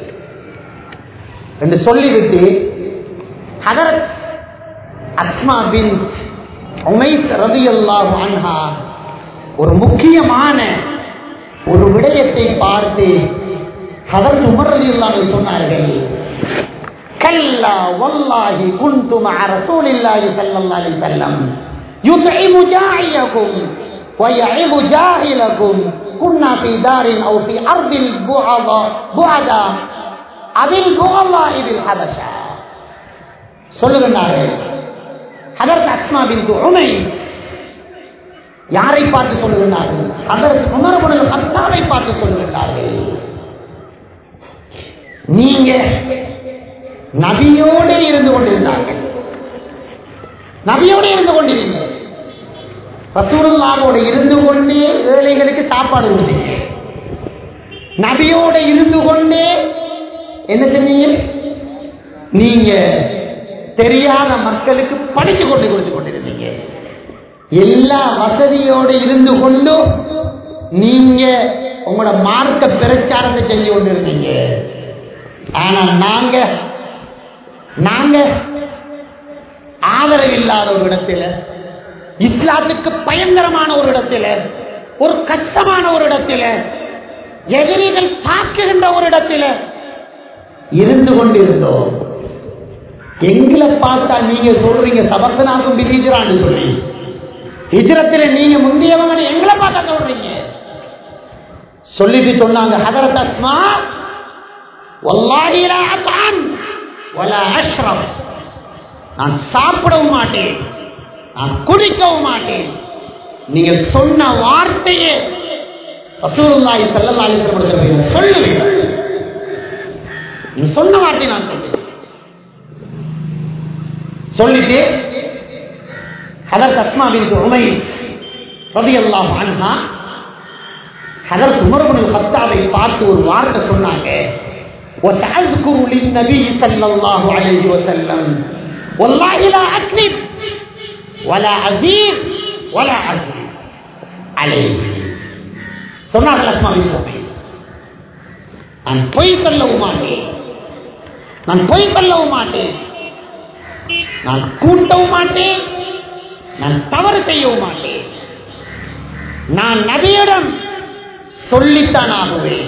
என்று சொல்லிவிட்டு ஹதரத் அஸ்மா பின் உமைத் ரதியல்லாஹு அன்ஹா ஒரு முக்கியமான ஒரு விடயத்தை பார்த்து ஹதரத் உமர் ரலியல்லாஹு சொன்னார்கள் கல்லா வல்லாஹி குன்து மஅ ரசூலில்லாஹி ஸல்லல்லாஹு அலைஹி வஸல்லம் யுத்இமு ஜாஇயக்கும் ويعظ جاهلكم كنا في دار او في ارض البعضاء بعدا அதில் புகல்லாஹிபில் ஹபஷா சொல்லுகின்றார்கள் அதற்கு அஸ்மா பின் உமை யாரை பார்த்து சொல்லுகின்றார்கள் அதற்கு உணர்வுடன் அத்தாவை பார்த்து சொல்லுகின்றார்கள் நீங்க நபியோடு இருந்து கொண்டிருந்தார்கள் நபியோடு இருந்து கொண்டிருந்தீங்க ரசூலுல்லாவோடு இருந்து கொண்டே ஏழைகளுக்கு சாப்பாடு கொடுத்தீங்க நபியோட இருந்து கொண்டே என்ன செஞ்சீங்க நீங்க தெரியாத மக்களுக்கு படிச்சு கொண்டு கொடுத்து கொண்டிருந்தீங்க எல்லா வசதியோடு இருந்து கொண்டு நீங்க உங்களோட மார்க்க பிரச்சாரத்தை செஞ்சு கொண்டிருந்தீங்க ஆனா நாங்க நாங்க ஆதரவு இல்லாத ஒரு இடத்துல இஸ்லாத்துக்கு பயங்கரமான ஒரு இடத்துல ஒரு கஷ்டமான ஒரு இடத்துல எதிரிகள் தாக்குகின்ற ஒரு இடத்துல இருந்து கொண்டிருந்தோம் எங்களை பார்த்தா நீங்க சொல்றீங்க சபர்த்தனாக்கும் பிரிஜிரான்னு சொல்லி ஹிஜ்ரத்தில் நீங்க முந்தியவங்க எங்களை பார்த்தா சொல்றீங்க சொல்லிட்டு சொன்னாங்க ஹதரத் அஸ்மா வல்லாஹி லா அத்அம் வலா அஷ்ரப் நான் சாப்பிடவும் மாட்டேன் நான் குடிக்கவும் மாட்டேன் நீங்க சொன்ன வார்த்தையே ரசூலுல்லாஹி ஸல்லல்லாஹு அலைஹி வஸல்லம் சொல்லுவீங்க நீங்க சொன்ன வார்த்தை நான் சொல்றேன் சொல்லிட்டு ஹதரத் அஸ்மா பின் உமை ரலியல்லாஹு அன்ஹா ஹதரத் உமர் இப்னு கத்தாபை பார்த்து ஒரு வார்த்தை சொன்னாங்க وتذكر للنبي صلى الله عليه وسلم والله لا أكذب ولا أزيد ولا أزيد عليه சொன்னார்கள் அஸ்மா பின் உமை நான் பொய் சொல்லவும் மாட்டேன் நான் பொய் சொல்லவும் மாட்டேன் நான் கூட்டவும் மாட்டேன் நான் தவறு செய்யவும் மாட்டேன் நான் நபியிடம் சொல்லித்தான் ஆகுவேன்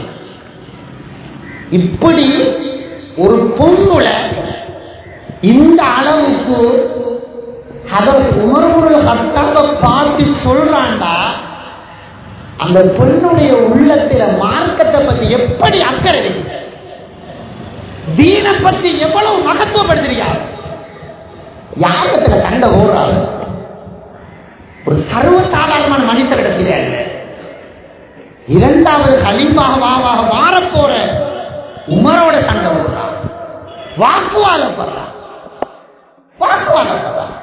இப்படி ஒரு பொண்ணுல இந்த அளவுக்கு அதற்கு உணர்வுகள் ஹத்தாவை பார்த்து சொல்றாண்டா அந்த பெண்ணுடைய உள்ளத்தில மார்க்கத்தை பத்தி எப்படி அக்கறை இருக்கு தீனை பத்தி எவ்வளவு மகத்துவப்படுத்துறீங்க யாரத்துல கண்ட ஓடுறாரு ஒரு சர்வ சாதாரணமான மனிதரிடத்திலே அல்ல இரண்டாவது கலிப்பாக வாவாக மாறப்போற உமரோட சண்டை ஓடுறான் வாக்குவாதப்படுறான் வாக்குவாதப்படுறான்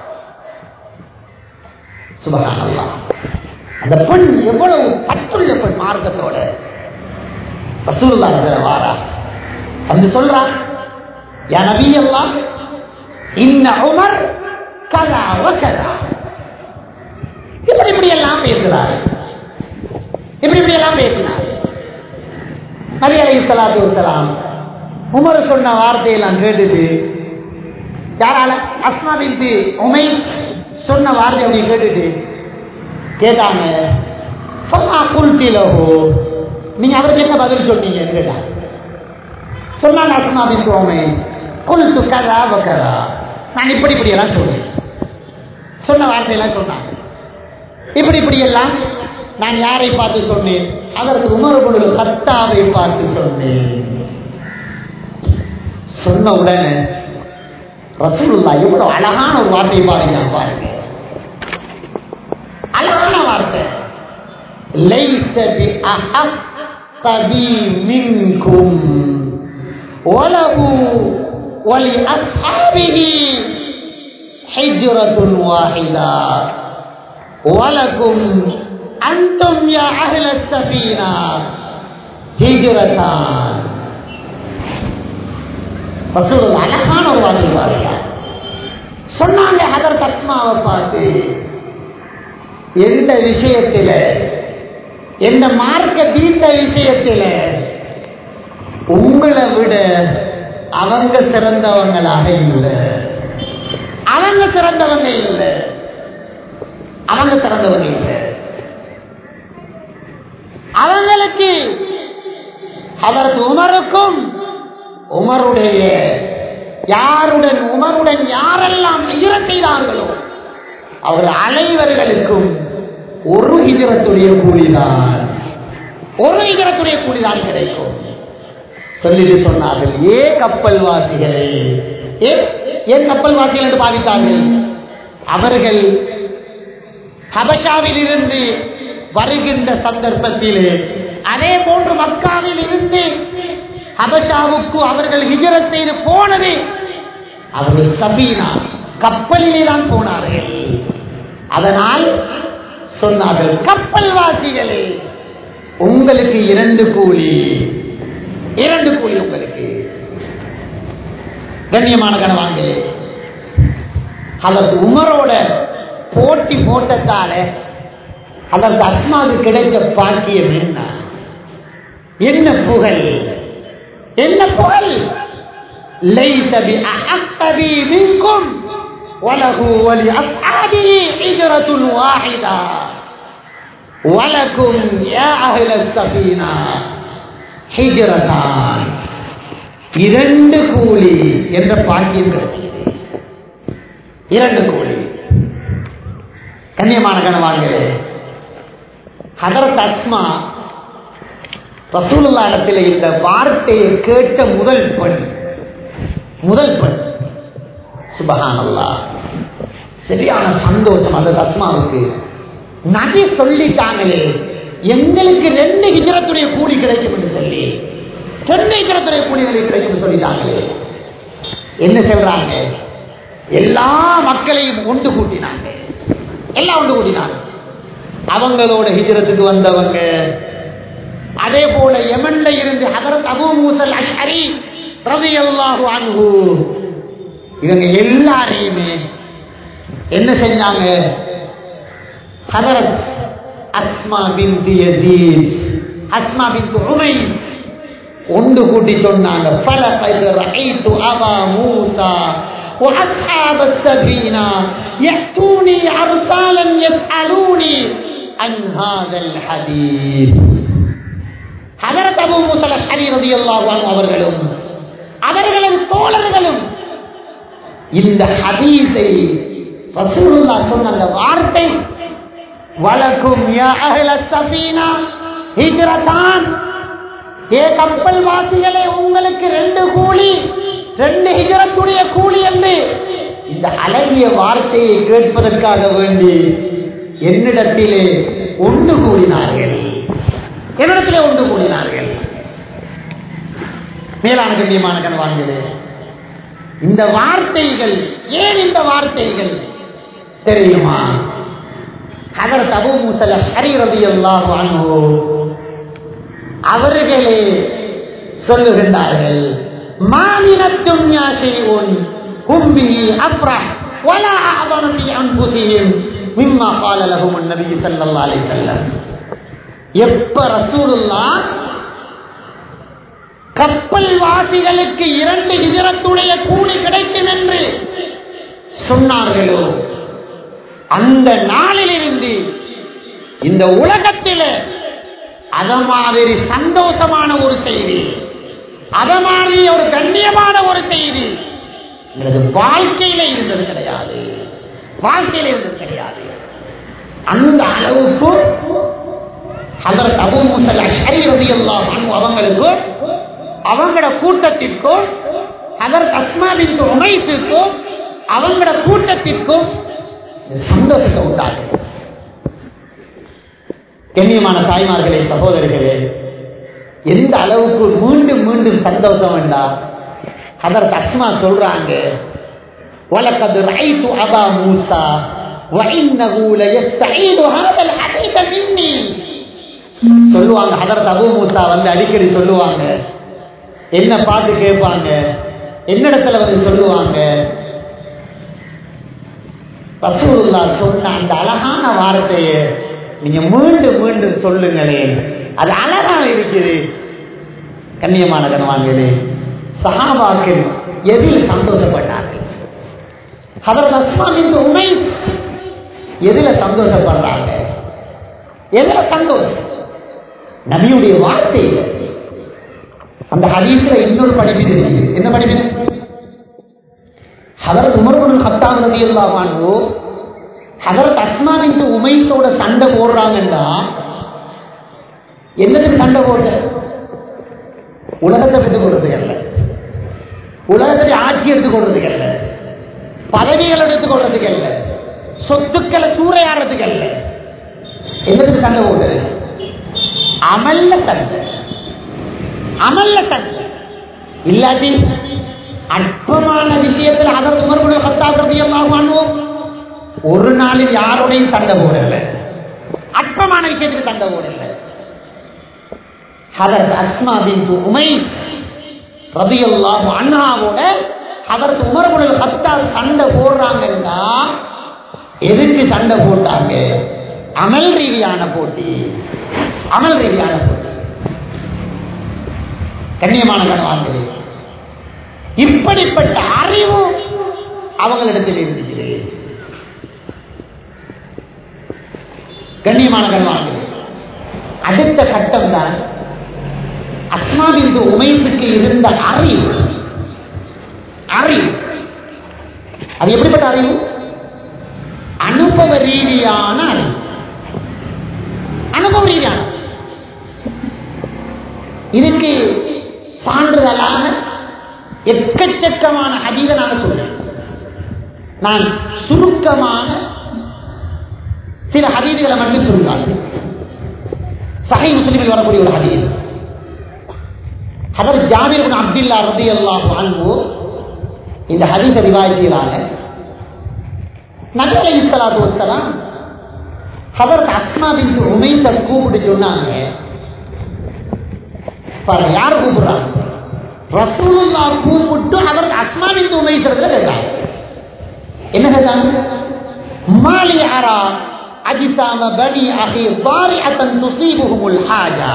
சுபகானல்லா அந்த பெண் எவ்வளவு பற்றுள்ள பெண் மார்க்கத்தோட ரசூலுல்லாஹி அதுல வாரா வந்து சொல்றா யா நபி அல்லாஹ் இன்ன உமர் கதா வகதா இப்படி இப்படி எல்லாம் பேசுறாரு இப்படி இப்படி எல்லாம் பேசினார் நபி அலைஹி ஸலாத்து வஸலாம் உமர் சொன்ன வார்த்தையெல்லாம் கேட்டுட்டு யாரால அஸ்மா பின்தி உமை சொன்ன வார்த்தை அப்படி கேட்டுட்டு கேட்டாங்க சொன்னா குல்திலஹோ நீங்க அவருக்கு என்ன பதில் சொன்னீங்கன்னு கேட்டாங்க சொன்னாங்க அஸ்மா பின்தி உமை குல்து கதா வகதா நான் இப்படி இப்படி எல்லாம் சொன்னேன் சொன்ன வார்த்தையெல்லாம் சொன்னாங்க இப்படி இப்படி எல்லாம் நான் யாரை பார்த்து சொன்னேன் அதற்கு உமர் பொழுது கத்தாவை பார்த்து சொன்னேன் சொன்ன உடனே ரசூலுல்லா எவ்வளவு அழகான ஒரு வார்த்தையை பாருங்க பாருங்க அழகான வார்த்தை லைஸ பி அஹக்க பி மின்கும் வலஹு வலி அஸ்ஹாபிஹி ஹிஜ்ரத்துன் வாஹிதா வலக்கும் அன்தும் யா அஹ்ல ஸஃபீனா ஹிஜ்ரதான் ரசூலுல்லாஹ் அழகான ஒரு வார்த்தை பாருங்க சொன்னாங்க ஹதரத் அஸ்மாவை பார்த்து எந்த விஷயத்தில எந்த மார்க்க தீர்த்த விஷயத்தில உங்களை விட அவங்க சிறந்தவங்களாக இல்லை அவங்க சிறந்தவங்க இல்லை அவங்க சிறந்தவங்க இல்லை அவங்களுக்கு அதற்கு உமருக்கும் உமருடைய யாருடன் உமருடன் யாரெல்லாம் ஹிஜரத் செய்தார்களோ அவர்கள் அனைவர்களுக்கும் ஒரு ஹிஜரத்துடைய கூலிதான் ஒரு ஹிஜரத்துடைய கூலிதான் கிடைக்கும் சொல்லிட்டு சொன்னார்கள் ஏ கப்பல் வாசிகளே ஏன் ஏன் கப்பல் வாசிகள் என்று பாதித்தார்கள் அவர்கள் ஹபஷாவில் இருந்து வருகின்ற சந்தர்ப்பத்திலே அதே போன்று மக்காவில் இருந்து ஹபஷாவுக்கு அவர்கள் ஹிஜரத் செய்து போனது அவர்கள் சபீனா கப்பலிலே தான் போனார்கள் அதனால் சொன்னார்கள் கப்பல் வாசிகளே உங்களுக்கு இரண்டு கூலி இரண்டு கூலி உங்களுக்கு கண்ணியமான கனவாங்களே அதற்கு உமரோட போட்டி போட்டதால அதற்கு அஸ்மாவுக்கு கிடைத்த பாக்கியம் என்ன என்ன புகழ் என்ன புகழ் ليس بأحق بي منكم وله ولأصحابه حجرة واحدة ولكم يا أهل السفينة ஹிஜ்ரதான் இரண்டு கூலி என்ற பாக்கியம் கிடைக்கிறது இரண்டு கூலி கண்ணியமான கனவாங்களே ஹதரத் அஸ்மா ரசூலுல்லா இடத்துல இந்த வார்த்தையை கேட்ட முதல் பெண் முதல் பெண் சுபஹானல்லா சரியான சந்தோஷம் அந்த தஸ்மாவுக்கு நபி சொல்லிட்டாங்களே எங்களுக்கு ரெண்டு ஹிஜரத்துடைய கூலி கிடைக்கும் என்று சொல்லி ரெண்டு ஹிஜரத்துடைய கூலிகளை கிடைக்கும் சொல்லிட்டாங்களே என்ன சொல்றாங்க எல்லா மக்களையும் ஒன்று கூட்டினாங்க எல்லாம் ஒன்று கூட்டினாங்க அவங்களோட ஹிஜரத்துக்கு வந்தவங்க அதே போல யமன்ல இருந்து ஹதரத் அபூ மூசல் அஷ்அரி ரலியல்லாஹு அன்ஹு இவங்க எல்லாரையுமே என்ன செஞ்சாங்க ஹதரத் அஸ்மா பின்தி யசீத் அஸ்மா பின்து உமைஸ் ஒன்று கூட்டி சொன்னாங்க فلقد رأيت أبا موسى وأصحاب السفينة يأتوني أرسالا يسألوني عن هذا الحديث ஹதரத் அபூ மூசல் அஷ்அரி ரலியல்லாஹு அன்ஹு அவர்களும் அவர்களும் தோழர்களும் இந்த ஹதீஸை ரசூலுல்லாஹ் சொன்ன அந்த வார்த்தை வலக்கும் யா அஹ்ல ஸஃபீனா ஹிஜ்ரதான் ஏ கப்பல் வாசிகளே உங்களுக்கு ரெண்டு கூலி ரெண்டு ஹிஜரத்துடைய கூலி என்று இந்த அழகிய வார்த்தையை கேட்பதற்காக வேண்டி என்னிடத்திலே ஒன்று கூடினார்கள் என்னிடத்திலே ஒன்று கூடினார்கள் மேலான கண்ணியமான கணவான்களே இந்த வார்த்தைகள் ஏன் இந்த வார்த்தைகள் தெரியுமா ஹதரத் அபூ மூசல் அஷ்அரி ரலியல்லாஹு அன்ஹு அவர்களே சொல்லுகின்றார்கள் மாமினத்தும் யாசிரின் கும்பிஹி அப்ரஹ் ولا أعظم في أنفسهم مما قال لهم النبي صلى الله عليه وسلم எப்ப ரசூலுல்லா கப்பல் வாசிகளுக்கு இரண்டு ஹிஜரத்துடைய கூலி கிடைக்கும் என்று சொன்னார்களோ அந்த நாளிலிருந்து இந்த உலகத்திலே அத மாதிரி சந்தோஷமான ஒரு செய்தி அத மாதிரி ஒரு கண்ணியமான ஒரு செய்தி எனது வாழ்க்கையில இருந்தது கிடையாது வாழ்க்கையில இருந்தது கிடையாது அந்த அளவுக்கு ஹதரத் அபூ மூசல் அஷ்அரி ரலியல்லாஹு அன்ஹு அவங்களுக்கு அவங்களோட கூட்டத்திற்கும் ஹதரத் அஸ்மா பின்த் உமைஸுக்கும் அவங்களோட கூட்டத்திற்கும் சந்தோஷத்தை உண்டாகும் கண்ணியமான தாய்மார்களே சகோதரர்களே எந்த அளவுக்கு மீண்டும் மீண்டும் சந்தோஷம் வேண்டா அதற்கு அஸ்மா சொல்றாங்க வலக்கது ரைத்து அபா மூசா وإنه ليستعيد هذا الحديث مني சொல்லுவாங்க ஹதரத் அபு மூசா வந்து அடிக்கடி சொல்லுவாங்க என்ன பார்த்து கேட்பாங்க என்னிடத்துல வந்து சொல்லுவாங்க ரசூலுல்லா சொன்ன அந்த அழகான வார்த்தையை நீங்க மீண்டும் மீண்டும் சொல்லுங்களேன் அது அழகா இருக்குது கண்ணியமான கனவாங்களே சஹாபாக்கள் எதில் சந்தோஷப்பட்டார்கள் ஹதரத் அஸ்மான் இந்த உண்மை எதுல சந்தோஷப்படுறாங்க எதுல சந்தோஷம் நபியுடைய வார்த்தை அந்த ஹதீஸ்ல இன்னொரு படிப்பில் இருக்கு என்ன படிப்பில் ஹதரத் உமர்புல் ஹத்தாம் நபி அல்லாமானோ ஹதரத் அஸ்மானின் உமைஸோட சண்டை போடுறாங்கன்னா என்னதுக்கு சண்டை போடுற உலகத்தை பெற்றுக் கொடுறது அல்ல உலகத்தை ஆட்சி எடுத்துக் கொள்றதுக்கு அல்ல பதவிகள் எடுத்துக் கொள்றதுக்கு அல்ல சொத்துக்களை சூறையாடுறதுக்கு அல்ல என்னதுக்கு சண்டை போடுறது அமல்ல சண்டை அமல்ல சண்டை இல்லாட்டி அற்பமான விஷயத்தில் அதற்கு மறுபடியும் பத்தாவது எல்லாம் பண்ணுவோம் ஒரு நாளில் யாரோடையும் சண்டை போடல அற்பமான விஷயத்துக்கு சண்டை போடல ஹதரத் அஸ்மா பின் உமை ரதியல்லாஹு அண்ணாவோட அதற்கு உமர்புடைய ஹத்தால் சண்டை போடுறாங்கன்னா எதுக்கு சண்டை போட்டாங்க அமல் ரீதியான போட்டி அமல் ரீதியான போட்டி கண்ணியமான கணவான்களே இப்படிப்பட்ட அறிவு அவங்களிடத்தில் இருந்துச்சு கண்ணியமான கண்வான்களே அடுத்த கட்டம் தான் அஸ்மாவிற்கு உமைத்துக்கு இருந்த அறிவு அறிவு அது எப்படிப்பட்ட அறிவு அனுபவ ரீதியான அறிவு அனுபவ ரீதியான இதுக்கு சான்றிதழாக எக்கச்சக்கமான ஹதீதை நான் சொல்றேன் நான் சுருக்கமாக சில ஹதீதுகளை மட்டும் சொல்லுங்கள் சஹை முஸ்லிமில் வரக்கூடிய ஒரு ஹதீஸ் ஹதர் ஜாபீர் பின் அப்துல்லா ரலியல்லாஹு அன்ஹு இந்த ஹதீஸை ரிவாயத் செய்றாங்க நபி அலைஹிஸ்ஸலாத்து வஸ்ஸலாம் ஹதரத் அஸ்மா பின்த் உமைஸ கூப்பிட்டு சொன்னாங்க பாருங்க யார் கூப்பிடுறாங்க ரசூலுல்லா கூப்பிட்டு ஹதரத் அஸ்மா பின்த் உமைஸரத்துல கேட்டாங்க என்ன கேட்டாங்க மாலி அரா அஜிசாம பனி அஹி வாரிஅத்தன் துசீபுஹுமுல் ஹாஜா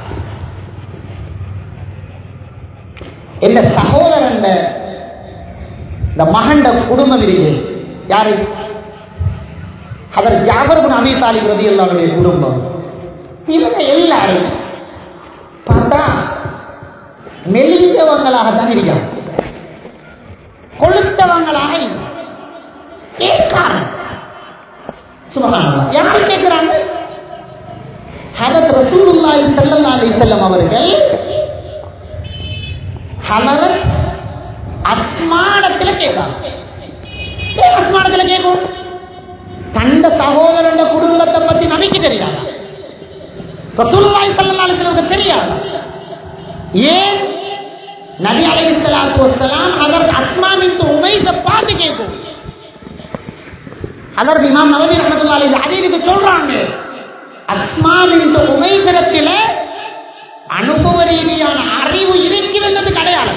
என்ன சகோதரன் இந்த மகண்ட குடும்பம் இருக்கு யாரு அவர் ஜாபர் அபி தாலிப் ரதி எல்லாருடைய குடும்பம் இவங்க எல்லாரும் பார்த்தா மெலிஞ்சவங்களாகத்தான் இருக்காங்க கொளுத்தவங்களாக இல்லை ஏன் காரணம் சுபஹானல்லாஹ் யார் கேட்கிறாங்க ஹதரத் ரசூலுல்லாஹி ஸல்லல்லாஹு அலைஹி வஸல்லம் அவர்கள் ஹலரத் அஸ்மானத்துல கேட்காங்க ஏன் அஸ்மானத்துல கேட்கும் தந்த சகோதரன் குடும்பத்தை பத்தி நம்பிக்கை தெரியாதா ரசூலுல்லாஹி ஸல்லல்லாஹு அலைஹி வஸல்லம் தெரியாதா ஏன் நபி அலைஹிஸ்ஸலாத்து வஸ்ஸலாம் ஹதரத் அஸ்மா பின்த் உமைஸ பார்த்து கேட்கும் அதற்கு இமாம் நவமி ரஹமத்துல்லா அலைஹி ஹதீஸுக்கு சொல்றாங்க அஸ்மா பின்த் உமைஸரத்தில அனுபவ ரீதியான அறிவு இருக்கிறது அடையாளம்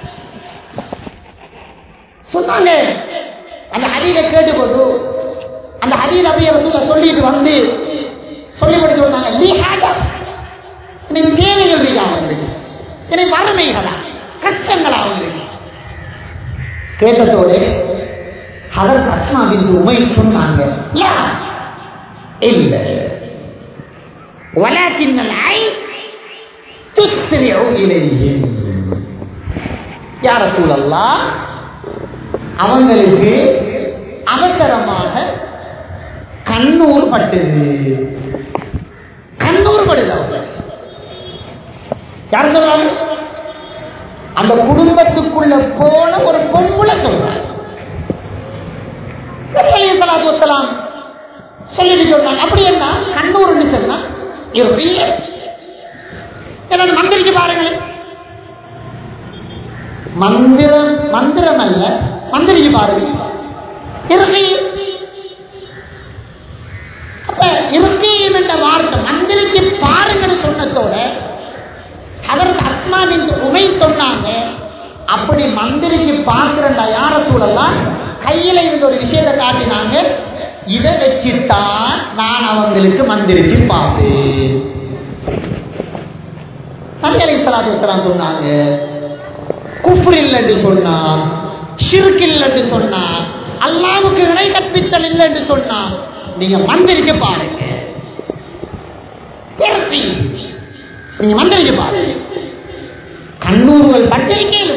சொன்னாங்க அந்த ஹதீதை கேட்டுக்கொண்டு அந்த ஹதீத் அப்படியே ரசூல சொல்லிட்டு வந்து சொல்லி கொடுத்து வந்தாங்க நீ ஹாஜா எனக்கு தேவைகள் இருக்கா அவங்களுக்கு எனக்கு வறுமைகளா கஷ்டங்களா அவங்களுக்கு கேட்டதோடு அதற்கு அஸ்மா பின் உமை சொன்னாங்க யா இல்ல ولكن العين تسرع إليهم يا رسول الله அவங்களுக்கு அவசரமாக கண்ணூர் பட்டது கண்ணூர் படுது அவங்க யார் சொல்றாங்க அந்த குடும்பத்துக்குள்ள போன ஒரு பொம்புல சொல்றாங்க சலாத்துலாம் சொல்லிட்டு சொன்னாங்க அப்படி என்ன கண்ணூர்னு சொன்னா இருக்கு இல்லை என்னோட மந்திரிக்கு பாருங்களேன் மந்திரம் மந்திரம் அல்ல மந்திரிக்கு பாருங்க இருக்கு அப்ப இருக்கு என்ற வார்த்தை மந்திரிக்கு பாருங்கன்னு சொன்னதோட அதற்கு அஸ்மாவின் உமை சொன்னாங்க அப்படி மந்திரிக்கு பார்க்கிறண்டா யார சூழலாம் கையில இருந்த ஒரு விஷயத்தை காட்டினாங்க இதை வச்சுத்தான் நான் அவங்களுக்கு மந்திரிச்சு பார்ப்பேன் நபி சலாத்து சொன்னாங்க குஃபுர் இல்லைன்னு சொன்னா ஷிர்க் இல்லைன்னு சொன்னா அல்லாவுக்கு இணை கற்பித்தல் இல்லைன்னு சொன்னா நீங்க மந்திரிக்க பாருங்க திருப்பி நீங்க மந்திரிக்க பாருங்க கண்ணூர்கள் பட்டியல் கேளு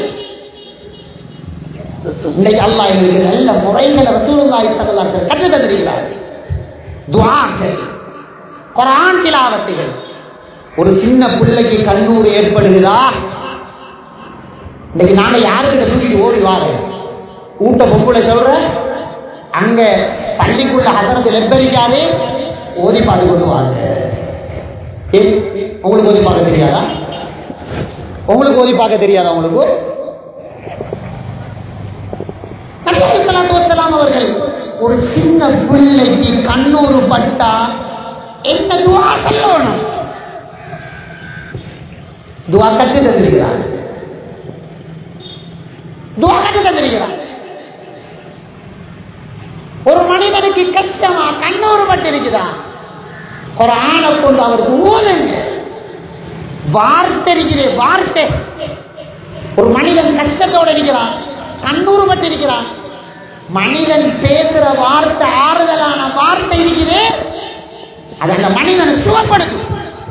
இன்னைக்கு அல்லாஹ் எங்களுக்கு நல்ல முறைகளை ரசூலுல்லாஹி ஸல்லல்லாஹு அலைஹி கற்று தந்திருக்கிறார் துஆக்கள் குர்ஆன் திலாவத்துகள் ஒரு சின்ன பிள்ளைக்கு கண்ணூர் ஏற்படுகிறா இன்னைக்கு நாங்க யாருக்கு தூக்கிட்டு ஓடி வாரு ஊட்ட பொம்பளை சொல்ற அங்க பள்ளிக்குள்ள ஹசரத்து லெப்பரிக்காரு ஓதி பாடு கொண்டு வாங்க ஏய், உங்களுக்கு ஓதி பார்க்க தெரியாதா உங்களுக்கு ஓதி பார்க்க தெரியாதா உங்களுக்கு நபி ஸல்லல்லாஹு அலைஹி வஸல்லம் அவர்கள் ஒரு சின்ன பிள்ளைக்கு கண்ணூறு பட்டா என்ன துவா சொல்லணும் துவா கற்று தந்திருக்கிறார் துவா கற்று தந்திருக்கிறார் ஒரு மனிதனுக்கு கஷ்டமா கண்ணூறு பட்டு இருக்குதா ஒரு ஆணை கொண்டு அவருக்கு ஊதுங்க வார்த்தை இருக்குது வார்த்தை ஒரு மனிதன் கஷ்டத்தோடு இருக்கிறான் கண்ணூறு பட்டு இருக்கிறான் மனிதன் பேசுற வார்த்தை ஆறுதலான வார்த்தை இருக்குது அது அந்த மனிதனை சுகப்படுத்தும்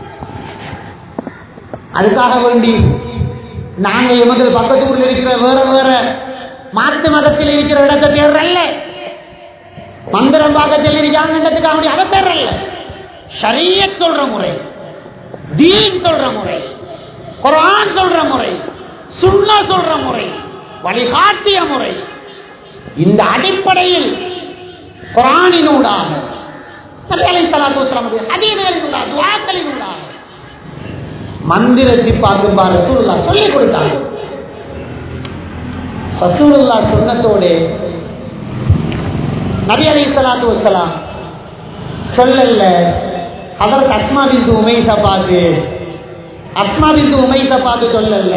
அதுக்காக வேண்டி நாங்க எமது பக்கத்துக்குள்ள இருக்கிற வேற வேற மாத்து மதத்தில் இருக்கிற இடத்தை தேர்றல்ல மந்திரம் பார்க்க சொல்லிருக்காங்கன்றதுக்காக வேண்டி அதை தேர்றல்ல சரிய சொல்ற முறை தீன் சொல்ற முறை குரான் சொல்ற முறை சுண்ணா சொல்ற முறை வழிகாட்டிய முறை இந்த அடிப்படையில் குரானினூடாக அதீனங்களினூடாக துவாக்களினூடாக மந்திரத்தை பார்க்கும்பார் ரசூலுல்லா சொல்லிக் கொடுத்தாங்க ரசூலுல்லா சொன்னதோட நபி அலி சலாத்து வசலாம் சொல்லல அதற்கு அஸ்மா பிந்து உமைசா பார்த்து அஸ்மா பிந்து உமைசா பார்த்து சொல்லல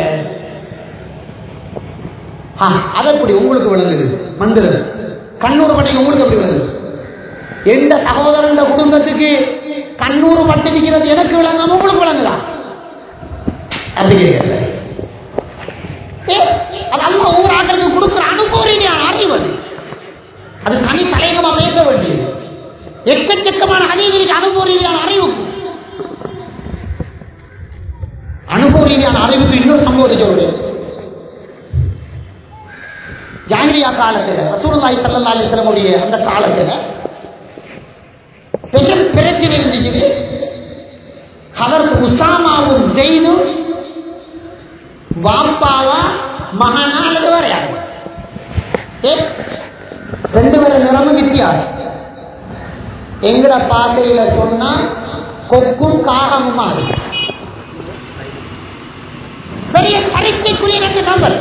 ஆ, அது எப்படி உங்களுக்கு விளங்குது மந்திரம் கண்ணூர் பட்டி உங்களுக்கு எப்படி விளங்குது எந்த சகோதரன் குடும்பத்துக்கு கண்ணூர் பட்டு நிற்கிறது எனக்கு விளங்காம உங்களுக்கு விளங்குதா அப்படி கேட்கல ஏ, அது அல்ல ஊராக்களுக்கு கொடுக்குற அனுபவம் அறிவு அது அது தனி தலையங்கமா பேச வேண்டியது எக்கச்சக்கமான அறிவுக்கு அனுபவ ரீதியான அறிவுக்கு அனுபவ ரீதியான அறிவுக்கு இன்னொரு சம்பவத்தை சொல்றேன் ஜாங்கிரியா காலத்தில் ரசூலுல்லாஹி ஸல்லல்லாஹு அலைஹி வஸல்லமுடைய அந்த காலத்தில் பெரும் பிரச்சனை இருந்துச்சு அதற்கு உசாமாவும் ஜெயினும் வாப்பாவா மகனா அல்லது வேற யாரு ஏ, ரெண்டு பேரும் நிறமும் வித்தியாசம் எங்கட பாசையில சொன்னா கொக்கும் காகமும் மாறி பெரிய சரிக்கைக்குரிய ரெண்டு நபர்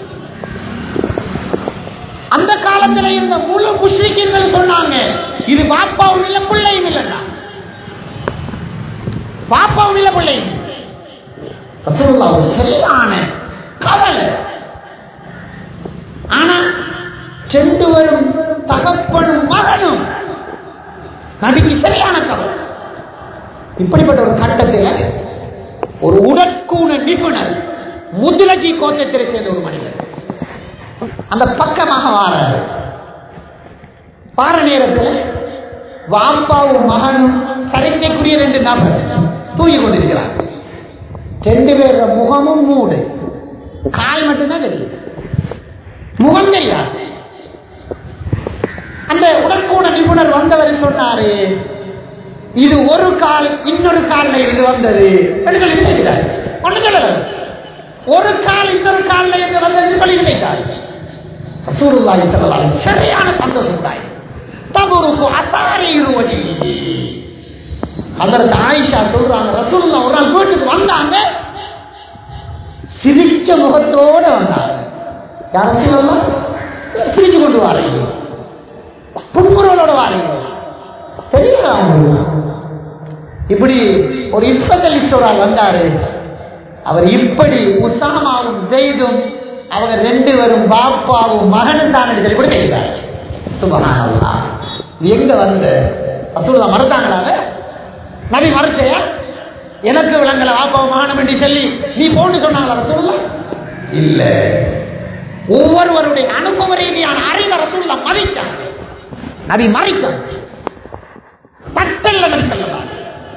அந்த காலத்துல இருந்த முழு முஸ்லிம்கள் சொன்னாங்க இது பாப்பாவும் இல்ல பிள்ளையும் இல்லைன்னா பாப்பாவும் இல்ல பிள்ளையும் ரசூலுல்லாஹ் ஒரு சரியான கவலை ஆனா சென்று வரும் தகப்பனும் மகனும் நபிக்கு சரியான கவலை இப்படிப்பட்ட ஒரு கட்டத்தில் ஒரு உடற்கூண நிபுணர் முதுலகி கோட்டத்தில் சேர்ந்த ஒரு மனிதர் அந்த பக்கமாக வாராரு வார நேரத்தில் வாப்பாவும் மகனும் சரிக்கைக்குரிய ரெண்டு நபர் தூங்கி கொண்டிருக்கிறார் ரெண்டு பேரோட முகமும் மூடு கால் மட்டும்தான் தெரியும் முகம் தெரியாது அந்த உடற்கூட நிபுணர் வந்தவர் சொன்னாரு இது ஒரு கால் இன்னொரு காலில் இருந்து வந்தது என்று சொல்லி நினைக்கிறார் ஒண்ணு சொல்லல ஒரு கால் இன்னொரு காலில் இருந்து வந்தது என்று சொல்லி நினைத்தார் ரசூலுல்லாஹி ஸல்லல்லாஹு அலைஹி வஸல்லம் சரியான சந்தோஷம் தாய் தபருக்கு அசாரி இருவதி அதற்கு ஆயிஷா சொல்றாங்க ரசூலுல்லா ஒரு நாள் வீட்டுக்கு வந்தாங்க சிரிச்ச முகத்தோட வந்தாங்க யார் ரசூலுல்லா சிரிச்சு கொண்டு வாரீங்க புன்முறவளோட வாரீங்க தெரியல அவங்களுக்கு இப்படி ஒரு இஸ்பெஷலிஸ்டோட வந்தாரு அவர் இப்படி உசாமாவும் ஜெய்தும் அவங்க ரெண்டு பேரும் பாப்பாவும் மகனும் தான் சொல்லி கூட கேட்கிறார் சுபகானல்லா இது எங்க வந்து ரசூலுல்லா மறுத்தாங்களா அதை? நபி மறுத்தையா எனக்கு விளங்கல பாப்பாவும் மகனும் என்று சொல்லி நீ போன்னு சொன்னாங்களா ரசூலுல்லா இல்ல ஒவ்வொருவருடைய அனுபவ ரீதியான அறிவை ரசூலுல்லா மதித்தாங்க நபி மறைத்தாங்க தட்டல்ல நபி சொல்லலாம்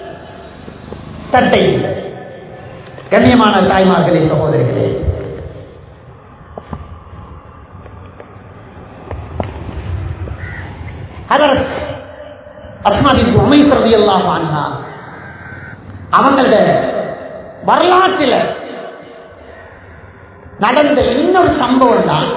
தட்டை இல்லை கண்ணியமான தாய்மார்களே சகோதரிகளே ஹதரத் அஸ்மாவின் உமை பிரதி எல்லாம் வாங்கினா அவங்களோட வரலாற்றில் நடந்த இன்னொரு சம்பவம் தான்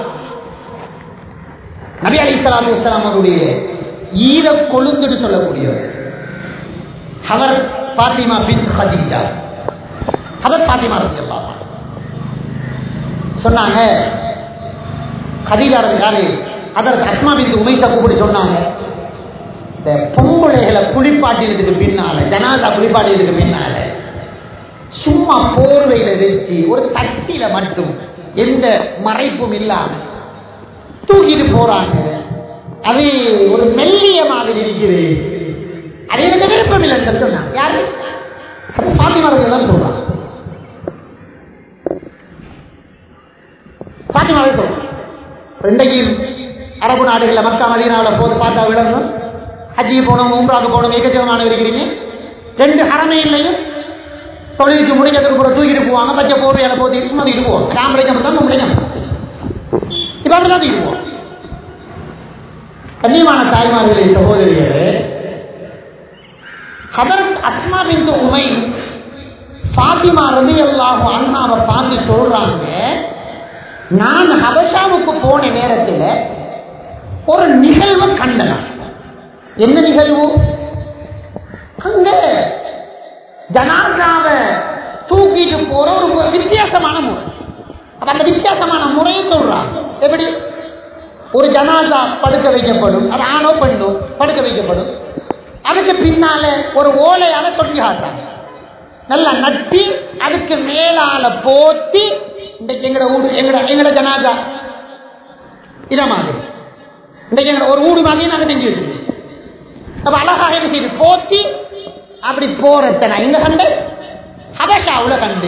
நபி அலி சலாத்து வலாம் அவருடைய ஈர கொழுந்துன்னு சொல்லக்கூடியவர் ஹவர் பாத்திமா பின் ஹதீஜா ஹவர் பாத்திமா ரதி சொன்னாங்க ஹதீஜா யாரு அதற்கு அஸ்மா பின் உமைசா கூப்பிட்டு சொன்னாங்க இந்த பொம்பளைகளை குளிப்பாட்டினதுக்கு பின்னால ஜனாதா குளிப்பாட்டினதுக்கு பின்னால சும்மா போர்வையில வச்சு ஒரு தட்டில மட்டும் எந்த மறைப்பும் இல்லாம தூக்கிட்டு போறாங்க அது ஒரு மெல்லிய மாதிரி இருக்குது அது எனக்கு விருப்பம் இல்லைன்னு சொன்னாங்க யாரு அது பாத்திமாரர்கள் தான் சொல்றாங்க பாத்திமாரர்கள் சொல்றாங்க இன்றைக்கு அரபு நாடுகளில் மக்கா மதீனாவில் போது பார்த்தா விளங்கும் ஹஜ்ஜி போனோம் உம்ராவுக்கு போனோம் எக்கச்சக்கமான இருக்கிறீங்க ரெண்டு ஹரமையிலையும் தொழிலுக்கு முடிஞ்சதுக்கு கூட தூக்கிட்டு போவாங்க பச்சை போர்வையில போட்டு சுமதிட்டு போவோம் சாம்பளை தான் முடிஞ்சம் இப்ப அப்படிதான் தூக்கிட்டு போவோம் கண்ணியமான தாய்மார்களே சகோதரிகளே ஹதரத் அஸ்மா பின் உமை பாத்திமா ரதி அல்லாஹு அண்ணாவை பார்த்து சொல்றாங்க நான் ஹபஷாவுக்கு போன நேரத்தில் ஒரு நிகழ்வை கண்டனா என்ன நிகழ்வு அங்க ஜனாதாவை தூக்கிட்டு போற ஒரு வித்தியாசமான முறை அப்ப அந்த வித்தியாசமான முறையை சொல்றாங்க எப்படி ஒரு ஜனாதா படுக்க வைக்கப்படும் அது ஆணோ பெண்ணோ படுக்க வைக்கப்படும் அதுக்கு பின்னால ஒரு ஓலையால தொட்டி காட்டுறாங்க நல்லா நட்டி அதுக்கு மேலால போத்தி இன்றைக்கு எங்கட ஊடு எங்கட எங்கட ஜனாதா இத மாதிரி இன்றைக்கு எங்கட ஒரு ஊடு மாதிரி நாங்க செஞ்சு வச்சிருக்கோம் அப்ப அழகாக என்ன செய்து போத்தி அப்படி போறத நான் எங்க கண்டு ஹபஷாவுல கண்டு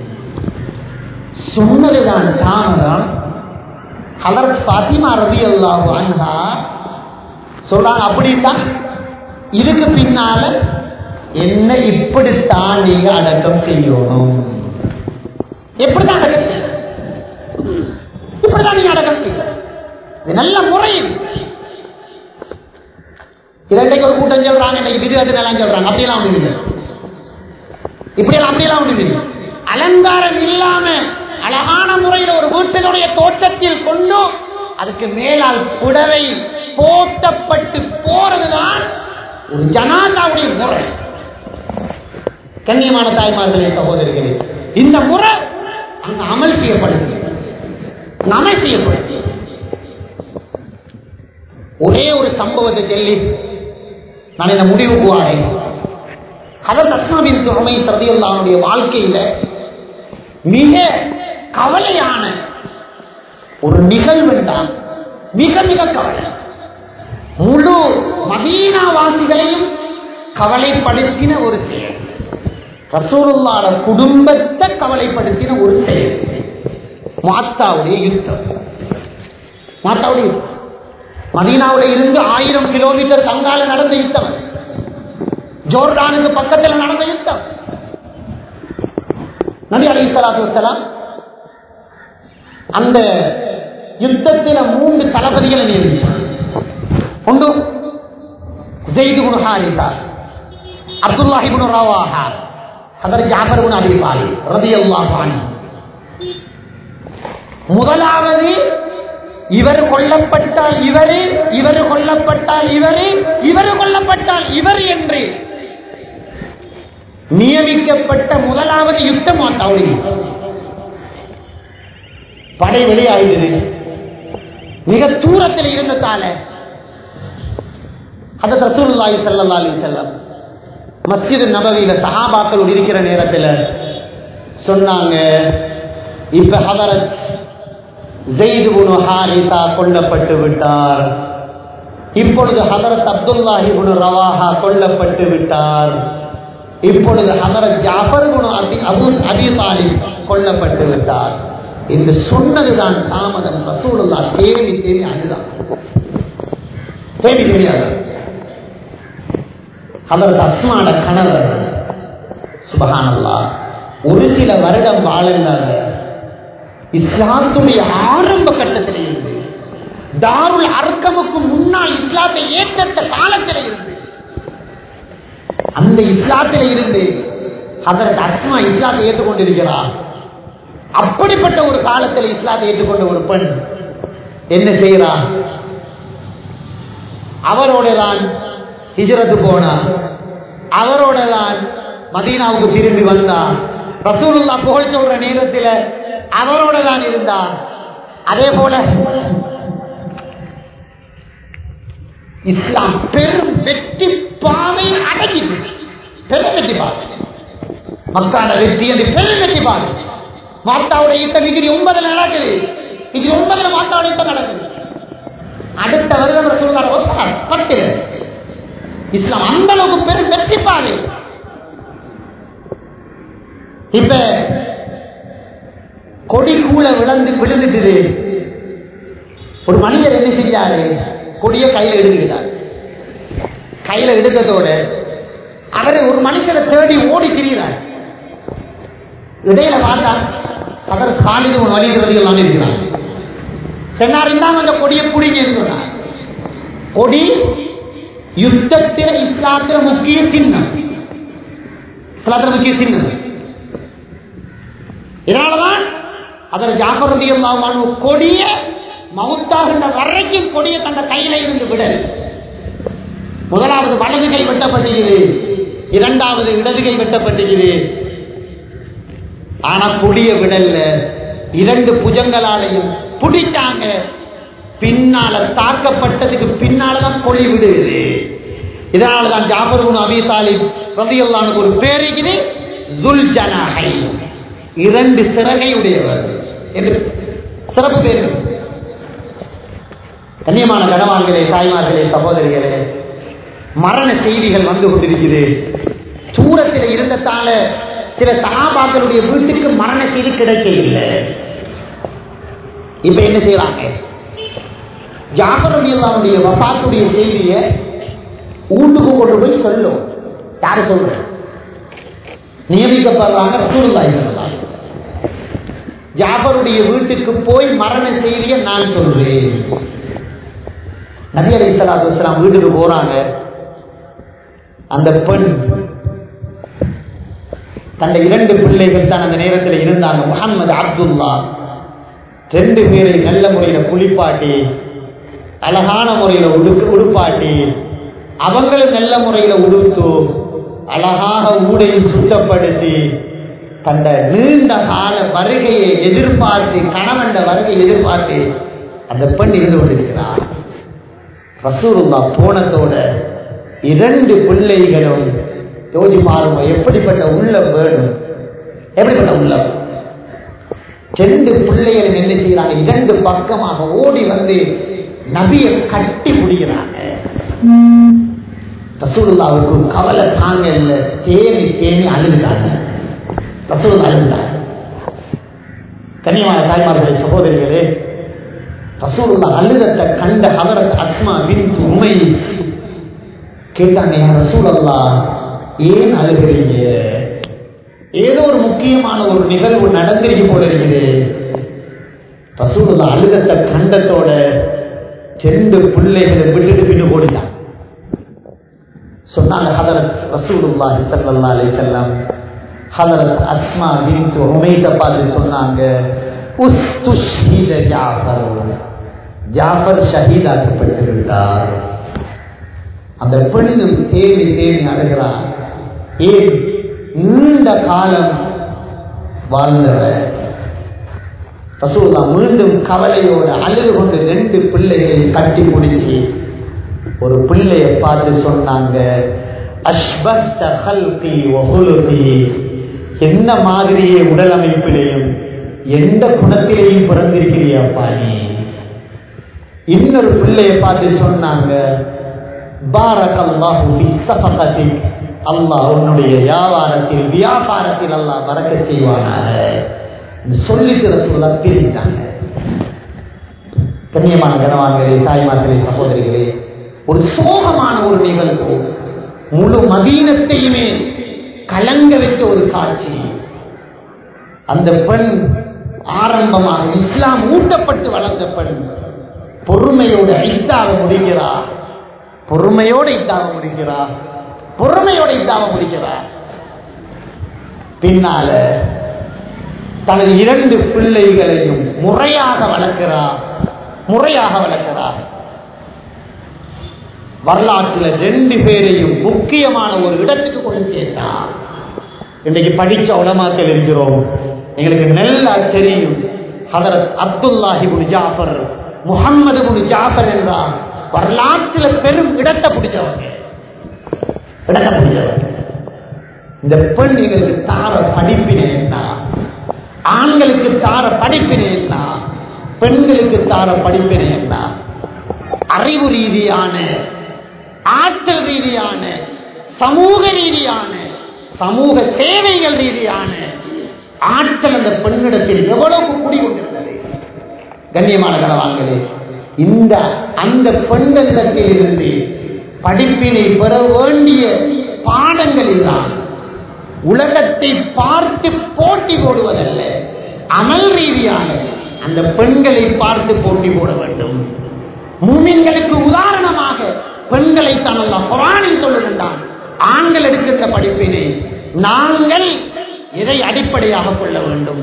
சொன்னதுதான் தாமதம் ஹலரத் பாத்திமா ரவி அல்லாஹு அன்ஹா சொல்றாங்க அப்படின்னா இதுக்கு பின்னால என்ன இப்படித்தான் நீங்க அடக்கம் செய்யணும் எப்படிதான் அடக்கம் செய்யணும் இப்படிதான் நீங்க அடக்கம் செய்யணும் இது நல்ல முறை இது. இரண்டைக்கு ஒரு கூட்டம் சொல்றாங்க இன்னைக்கு விதிவத்து எல்லாம் சொல்றாங்க அப்படியெல்லாம் ஒண்ணு இல்லை இப்படியெல்லாம் அப்படியெல்லாம் ஒண்ணு இல்லை அலங்காரம் இல்லாம அழகான முறையில் ஒரு வீட்டினுடைய தோட்டத்தில் கொண்டு அதுக்கு மேலால் புடவை போட்டப்பட்டு போறதுதான் ஒரு ஜனாதாவுடைய முறை கண்ணியமான தாய்மார்களே சகோதரிகளே இந்த முறை அங்க அமல் செய்யப்படுது அங்க அமல் செய்யப்படுது ஒரே ஒரு சம்பவத்தை சொல்லி நான் இந்த முடிவுக்கு வாரேன் அதன் அஸ்மாவின் துணை சரதியல்லானுடைய வாழ்க்கையில மிக கவலையான ஒரு நிகழ்வு தான் மிக மிக கவலை முழு மதீனாவாசிகளையும் கவலைப்படுத்தின ஒரு செயல் ரசூலுல்லாட குடும்பத்தை கவலைப்படுத்தின ஒரு செயல் மாத்தாவுடைய யுத்தம் மாத்தாவுடைய யுத்தம் மதீனாவுல இருந்து ஆயிரம் கிலோமீட்டர் தங்கால நடந்த யுத்தம் அது. ஜோர்டானுக்கு பக்கத்தில் நடந்த யுத்தம் நபி அலி சலாத்து வசலாம் அந்த யுத்தத்தில மூன்று தளபதிகளை நியமிச்சார் ஒன்று ஜெயிது குணு ஹாரிசா அப்துல்லாஹி குணு ரவாஹா ஹதர் ஜாஃபர் குணு அபி தாலிப் ரலியல்லாஹு அன்ஹு முதலாவது இவர் கொல்லப்பட்டால் இவரு இவர் கொல்லப்பட்டால் இவரு இவர் கொல்லப்பட்டால் இவர் என்று நியமிக்கப்பட்ட முதலாவது யுத்தம் மாத்தாவுடைய படை வெளியாகிறது மிக தூரத்தில் இருந்ததால அது ரசூலுல்லாஹி ஸல்லல்லாஹு அலைஹி வஸல்லம் மஸ்ஜித் நபவியில சஹாபாக்கள் இருக்கிற நேரத்தில் சொன்னாங்க இப்ப ஹதரத் ஜெயிது குனு ஹாரிசா கொல்லப்பட்டு விட்டார் இப்பொழுது ஹதரத் அப்துல்லாஹி குனு ரவாஹா கொல்லப்பட்டு விட்டார் இப்பொழுது ஹதரத் ஜாஃபர் குனு அபி அபு அபி தாலிப் கொல்லப்பட்டு விட்டார் என்று சொன்னதுதான் தாமதம் ரசூலுல்லா தேவி தேவி அதுதான் தேவி தேவி அதுதான் ஹதரத் அஸ்மாட கணவர் சுபஹானல்லா ஒரு சில வருடம் வாழ்ந்தாங்க இஸ்லாத்துடைய ஆரம்ப கட்டத்தில் இருந்து தாருல் அர்க்கமுக்கு முன்னால் இஸ்லாத்தை ஏற்ற காலத்தில் இருந்து அந்த இஸ்லாத்தில் இருந்து அதற்கு அஸ்மா இஸ்லாத்தை ஏற்றுக்கொண்டிருக்கிறார் அப்படிப்பட்ட ஒரு காலத்தில் இஸ்லாத்தை ஏற்றுக்கொண்ட ஒரு பெண் என்ன செய்கிறார் அவரோட தான் ஹிஜரத்து போனார் அவரோட தான் மதீனாவுக்கு திரும்பி வந்தார் ரசூலுல்லா புகழ் சொல்ற நேரத்தில் அவரோட தான் இருந்தார் அதே போல இஸ்லாம் பெரும் வெற்றி பாதை அடங்கிது பெரும் வெற்றி பாதை மக்கான வெற்றி என்று பெரும் வெற்றி பாதை மாத்தாவுடைய யுத்தம் இது ஒன்பதுல நடக்குது இது ஒன்பதுல மாத்தாவுடைய யுத்தம் நடக்குது அடுத்த வருடம் ரசூலுல்லாஹ் ஒப்பனார் பத்து இஸ்லாம் அந்த அளவுக்கு பெரும் வெற்றி பாதை இப்ப கொடி கூட விழுந்து விழுந்துட்டுது ஒரு மனிதர் என்ன செஞ்சாரு கொடிய கையில எடுத்துக்கிட்டார் கையில எடுத்ததோட அவரை ஒரு மனுஷனை தேடி ஓடி திரிகிறார் இடையில பார்த்தா அவர் காலிது ஒரு வலிது வலிகள் இருக்கிறார் சொன்னார் இந்தாங்க அந்த கொடியை பிடிங்க சொன்னார் கொடி யுத்தத்தில் இஸ்லாத்தில் முக்கிய சின்னம் இஸ்லாத்தில் முக்கிய சின்னம் அதில் ஜாபருடைய கொடிய மவுத்தாகின்ற வரைக்கும் கொடிய தந்த கையில இருந்து விடல் முதலாவது வலது கை வெட்டப்பட்டுகிறது இரண்டாவது இடது கை வெட்டப்பட்டுகிறது ஆனா கொடிய விடல்ல இரண்டு புஜங்களாலையும் பிடிச்சாங்க பின்னால தாக்கப்பட்டதுக்கு பின்னாலதான் பொழி விடுது இதனாலதான் ஜாபர் குன் அபி தாலிப் ரதியல்லானுக்கு ஒரு பேர் இருக்குது துல் ஜனாஹை இரண்டு சிறகை உடையவர் என்று சிறப்பு பேர் கண்ணியமான கனவான்களே தாய்மார்களே சகோதரிகளே மரண செய்திகள் வந்து கொண்டிருக்குது தூரத்தில் இருந்ததால சில சகாபாக்களுடைய வீட்டுக்கு மரண செய்தி கிடைக்கவில்லை இப்ப என்ன செய்யறாங்க ஜாபருடைய வபாத்துடைய செய்தியை வீட்டுக்கு கொண்டு போய் சொல்லும் யாரு சொல்ற நியமிக்கப்படுறாங்க ரசூலுல்லாஹி ஸல்லல்லாஹு அலைஹி ஜாபருடைய வீட்டுக்கு போய் மரண செய்தியை நான் சொல்றேன் நபி அலி சலாத்து வஸ்லாம் வீட்டுக்கு போறாங்க அந்த பெண் தந்த இரண்டு பிள்ளைகள் தான் அந்த நேரத்தில் இருந்தாங்க முகமது அப்துல்லா ரெண்டு பேரை நல்ல முறையில குளிப்பாட்டி அழகான முறையில உடுக்கு உடுப்பாட்டி அவங்களும் நல்ல முறையில உடுத்து அழகாக ஊடையில் சுத்தப்படுத்தி தந்த நீண்ட கால வருகையை எதிர்பார்த்து கணவன் வருகையை எதிர்பார்த்து அந்த பெண் இருந்து கொண்டிருக்கிறார் ரசூருல்லா போனதோட இரண்டு பிள்ளைகளும் யோசி பாருங்க எப்படிப்பட்ட உள்ளம் வேணும் எப்படிப்பட்ட உள்ளம் ரெண்டு பிள்ளைகளும் என்ன செய்யறாங்க இரண்டு பக்கமாக ஓடி வந்து நபியை கட்டி பிடிக்கிறாங்க ரசூலுல்லாவுக்கு கவலை தாங்க இல்ல தேனி தேனி அழுதுட்டாங்க ரசூல் அழுதுட்டாங்க கனியமான தாய்மார்களே சகோதரிகளே ரசூலுல்லா அழுதத்தை கண்ட ஹதரத் அஸ்மா பின் உமை கேட்டாங்க யார் ரசூலல்லா ஏன் அழுகிறீங்க ஏதோ ஒரு முக்கியமான ஒரு நிகழ்வு நடந்திருக்கு போல இருக்குது ரசூலுல்லா அழுதத்தை கண்டத்தோட ரெண்டு பிள்ளைகளை விட்டுட்டு பின்னு ஓடிட்டான் சொன்னாங்க ஹதரத் ரசூலுல்லாஹி ஸல்லல்லாஹு அலைஹி வஸல்லம் ஹதரத் அஸ்மா பின்த் உமைத பார்த்து சொன்னாங்க உஸ்துஷ்ஹித ஜாஃபர் ஜாஃபர் ஷஹீதாக்கப்பட்டு விட்டார் அந்த பெண்ணும் தேடி தேடி அழுகிறார் ஏன் நீண்ட காலம் வாழ்ந்தவர் ரசூல்லா மீண்டும் கவலையோடு அழுது கொண்டு ரெண்டு பிள்ளைகளை கட்டி முடிச்சு ஒரு பிள்ளையை பார்த்து சொன்னாங்க அஷ்பத்த கல்கி ஒகுலுகி என்ன மாதிரியே உடல் அமைப்பிலையும் எந்த குணத்திலையும் பிறந்திருக்கிறியப்பா நீ இன்னொரு பிள்ளையை பார்த்து சொன்னாங்க பாரக் அல்லாஹு ஃபி சஃபகத்திக் அல்லாஹ் உன்னுடைய வியாபாரத்தில் வியாபாரத்தில் அல்லாஹ் பறக்க செய்வானாக சொல்லிட்டு ரசூல்லா பிரித்தாங்க கண்ணியமான கனவான்களே தாய்மார்களே சகோதரிகளே ஒரு சோகமான ஒரு நிகழ்வு முழு மதீனத்தையுமே கலங்க வைத்த ஒரு காட்சி அந்த பெண் ஆரம்பமாக இஸ்லாம் ஊட்டப்பட்டு வளர்ந்த பெண் பொறுமையோடு ஐத்தாக முடிக்கிறார் பொறுமையோடு இத்தாக முடிக்கிறார் பொறுமையோடு இத்தாக முடிக்கிறார் பின்னால தனது இரண்டு பிள்ளைகளையும் முறையாக வளர்க்கிறார் முறையாக வளர்க்கிறார் வரலாற்றில் ரெண்டு பேரையும் முக்கியமான ஒரு இடத்துக்கு கொண்டு சேர்த்தார் இன்றைக்கு படிச்ச உலமாக்கள் இருக்கிறோம் எங்களுக்கு நல்லா தெரியும் ஹதரத் அப்துல்லாஹி குன் ஜாஃபர் முகம்மது குன் ஜாஃபர் என்றார் வரலாற்றில் பெரும் இடத்தை பிடிச்சவங்க இடத்தை பிடிச்சவங்க இந்த பெண் எங்களுக்கு தார படிப்பினை என்ன ஆண்களுக்கு தார படிப்பினை என்ன பெண்களுக்கு தார படிப்பினை என்ன அறிவு ரீதியான ஆற்றல் ரீதியான சமூக ரீதியான சமூக சேவைகள் ரீதியான ஆற்றல் அந்த பெண்ணிடத்தில் எவ்வளவு கூடிக்கொண்டிருந்தது கண்ணியமான கனவான்களே இந்த அந்த பெண்களிடத்தில் இருந்து படிப்பினை பெற வேண்டிய பாடங்களில் தான் உலகத்தை பார்த்து போட்டி போடுவதல்ல அமல் ரீதியாக அந்த பெண்களை பார்த்து போட்டி போட வேண்டும் மூமின்களுக்கு உதாரணமாக பெண்களை தான் அல்ல குரானில் சொல்லுகின்றான் ஆண்கள் எடுக்கின்ற படிப்பினை நாங்கள் எதை அடிப்படையாக கொள்ள வேண்டும்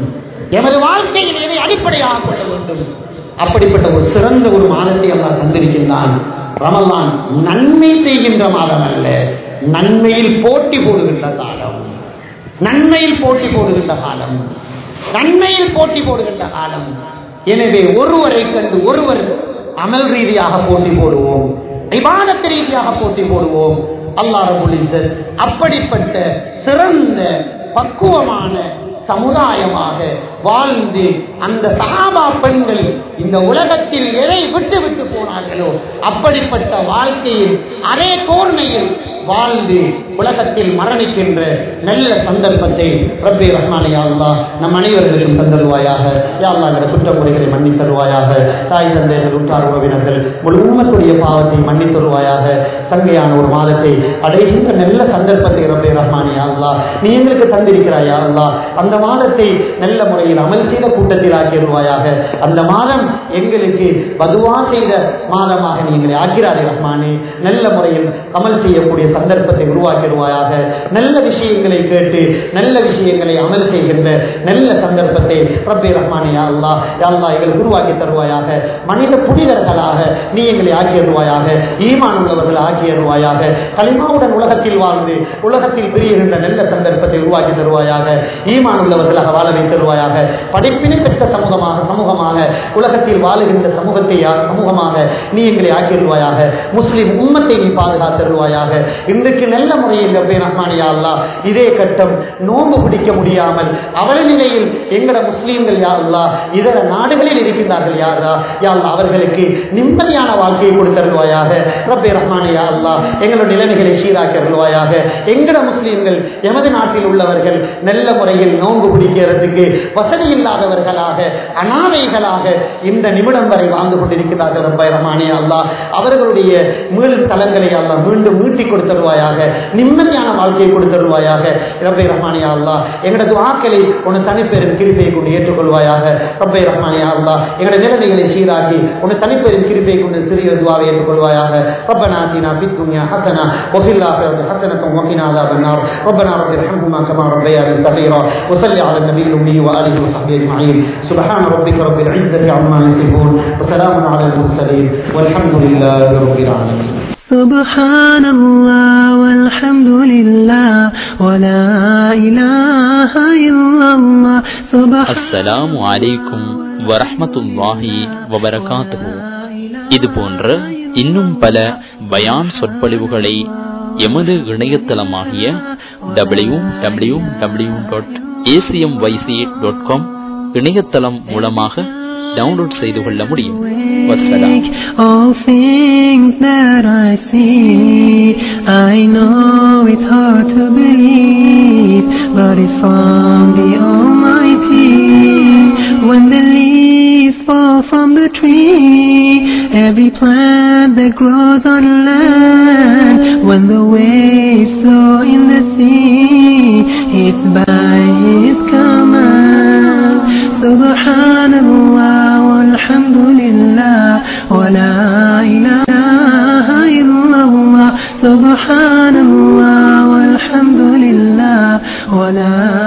எமது வாழ்க்கையில் எதை அடிப்படையாக கொள்ள வேண்டும் அப்படிப்பட்ட ஒரு சிறந்த ஒரு மாதத்தை அல்லாஹ் தந்திருக்கின்றான் ரமலான் நன்மை செய்கின்ற மாதம் அல்ல நன்மையில் போட்டி போடுகின்ற காலம் நன்மையில் போட்டி போடுகின்ற காலம் நன்மையில் போட்டி போடுகின்ற காலம் எனவே ஒருவரை கண்டு ஒருவர் அமல் ரீதியாக போட்டி போடுவோம் விவாதத்து ரீதியாக போட்டி போடுவோம் அல்லாஹ் ரபுல் இஸ்ஸத் அப்படிப்பட்ட சிறந்த பக்குவமான சமுதாயமாக வாழ்ந்து அந்த சகாபா பெண்கள் இந்த உலகத்தில் எதை விட்டு விட்டு போனார்களோ அப்படிப்பட்ட வாழ்க்கையில் அதே கோர்மையில் வாழ்ந்து உலகத்தில் மரணிக்கின்ற நல்ல சந்தர்ப்பத்தை ரப்பே ரஹ்மானே யா அல்லாஹ் நம் அனைவர்களுக்கும் தந்தருவாயாக யா அல்லாஹ் என்ற குற்றமுறைகளை மன்னித் தருவாயாக தாய் தந்தையர்கள் உற்றார் உறவினர்கள் முழு உம்மத்துடைய பாவத்தை மன்னித் தருவாயாக சங்கையான ஒரு மாதத்தை அடைகின்ற நல்ல சந்தர்ப்பத்தை ரப்பே ரஹ்மானே யா அல்லாஹ் நீ எங்களுக்கு தந்திருக்கிறாய் யா அல்லாஹ் அந்த மாதத்தை நல்ல முறையில் அமல் செய்த கூட்டத்தில் ஆக்கிடுவாயாக அந்த மாதம் எங்களுக்கு பதுவா செய்த மாதமாக நீங்கள் ஆக்கிறாரே ரஹ்மானே நல்ல முறையில் அமல் செய்யக்கூடிய சந்தர்ப்பத்தை உருவாக்கிடுவாயாக நல்ல விஷயங்களை கேட்டு நல்ல விஷயங்களை அமல் செய்கின்ற நல்ல சந்தர்ப்பத்தை ரப்பே ரஹ்மானே யா அல்லாஹ் யா அல்லாஹ் எங்களுக்கு உருவாக்கி தருவாயாக மனித புனிதர்களாக நீ எங்களை ஆக்கியருவாயாக ஈமான் உள்ளவர்கள் ஆக்கியருவாயாக களிமாவுடன் உலகத்தில் வாழ்ந்து உலகத்தில் பிரிகின்ற நல்ல சந்தர்ப்பத்தை உருவாக்கி தருவாயாக ஈமான் உள்ளவர்களாக வாழ வைத்தருவாயாக படிப்பினை பெற்ற சமூகமாக சமூகமாக உலகத்தில் வாழுகின்ற சமூகத்தை யா- சமூகமாக நீ எங்களை ஆக்கிடுவாயாக முஸ்லிம் உம்மத்தை நீ பாதுகாத்தருவாயாக இன்றைக்கு நல்ல முறையில் ரப்பே ரஹ்மானே யா அல்லாஹ் இதே கட்டம் நோன்பு பிடிக்க முடியாமல் அவல நிலையில் எங்கட முஸ்லீம்கள் யா அல்லாஹ் இதர நாடுகளில் இருக்கின்றார்கள் யாரா யா அல்லாஹ் அவர்களுக்கு நிம்மதியான வாழ்க்கையை கொடுத்தருவாயாக ரப்பே ரஹ்மானே யா அல்லாஹ் எங்களுடைய நிலைமைகளை சீராக்கி அருள்வாயாக எங்கட முஸ்லீம்கள் எமது நாட்டில் உள்ளவர்கள் நல்ல முறையில் நோன்பு பிடிக்கிறதுக்கு வசதி இல்லாதவர்களாக அனாதைகளாக இந்த நிமிடம் வரை வாழ்ந்து கொண்டிருக்கிறார்கள் ரப்பே ரஹ்மானே யா அல்லாஹ் அவர்களுடைய மீள் தலங்களை அல்லாஹ் மீண்டும் மீட்டிக் கொடுத்தருவாயாக நிம்மதியான வாழ்க்கையை கொடுத்தருவாயாக ரப்பே ரஹ்மானியா அல்லாஹ் எங்களோட துஆக்களை உன தனிப்பெரும் கிருபையை கொண்டு ஏற்றுக்கொள்வாயாக ரப்பே ரஹ்மானியா அல்லாஹ் எங்களோட நிலைமைகளை சீராக்கி உன தனிப்பெரும் கிருபையை கொண்டு சிறிய துவாவை ஏற்றுக்கொள்வாயாக ربنا آتنا في الدنيا حسنة وفي الآخرة حسنة وقنا عذاب النار ربنا رب ارحمهما كما ربياني صغيرا وصل على النبي الأمي وآله وصحبه أجمعين سبحان ربك رب العزة عما يصفون وسلام على المرسلين والحمد لله رب العالمين سبحان الله والحمد لله ولا إله إلا الله سبحان அஸ்ஸலாமு அலைக்கும் வரஹ்மத்துல்லாஹி வபரகாத்துஹு இது போன்ற இன்னும் பல பயான் சொற்பொழிவுகளை எமது இணையதளமாகிய W W W dot ACM YC dot com இணையதளம் மூலமாக டவுன்லோட் செய்து கொள்ள முடியும் வசலாம் All things that I see, I know it's hard to believe, but it's from the Almighty. When the leaves fall from the tree, every plant that grows on land, when the waves flow in the sea, it's by His command. Subhanallah, walhamdulillah, wa la ilaha illallah. Subhanallah, walhamdulillah, wa la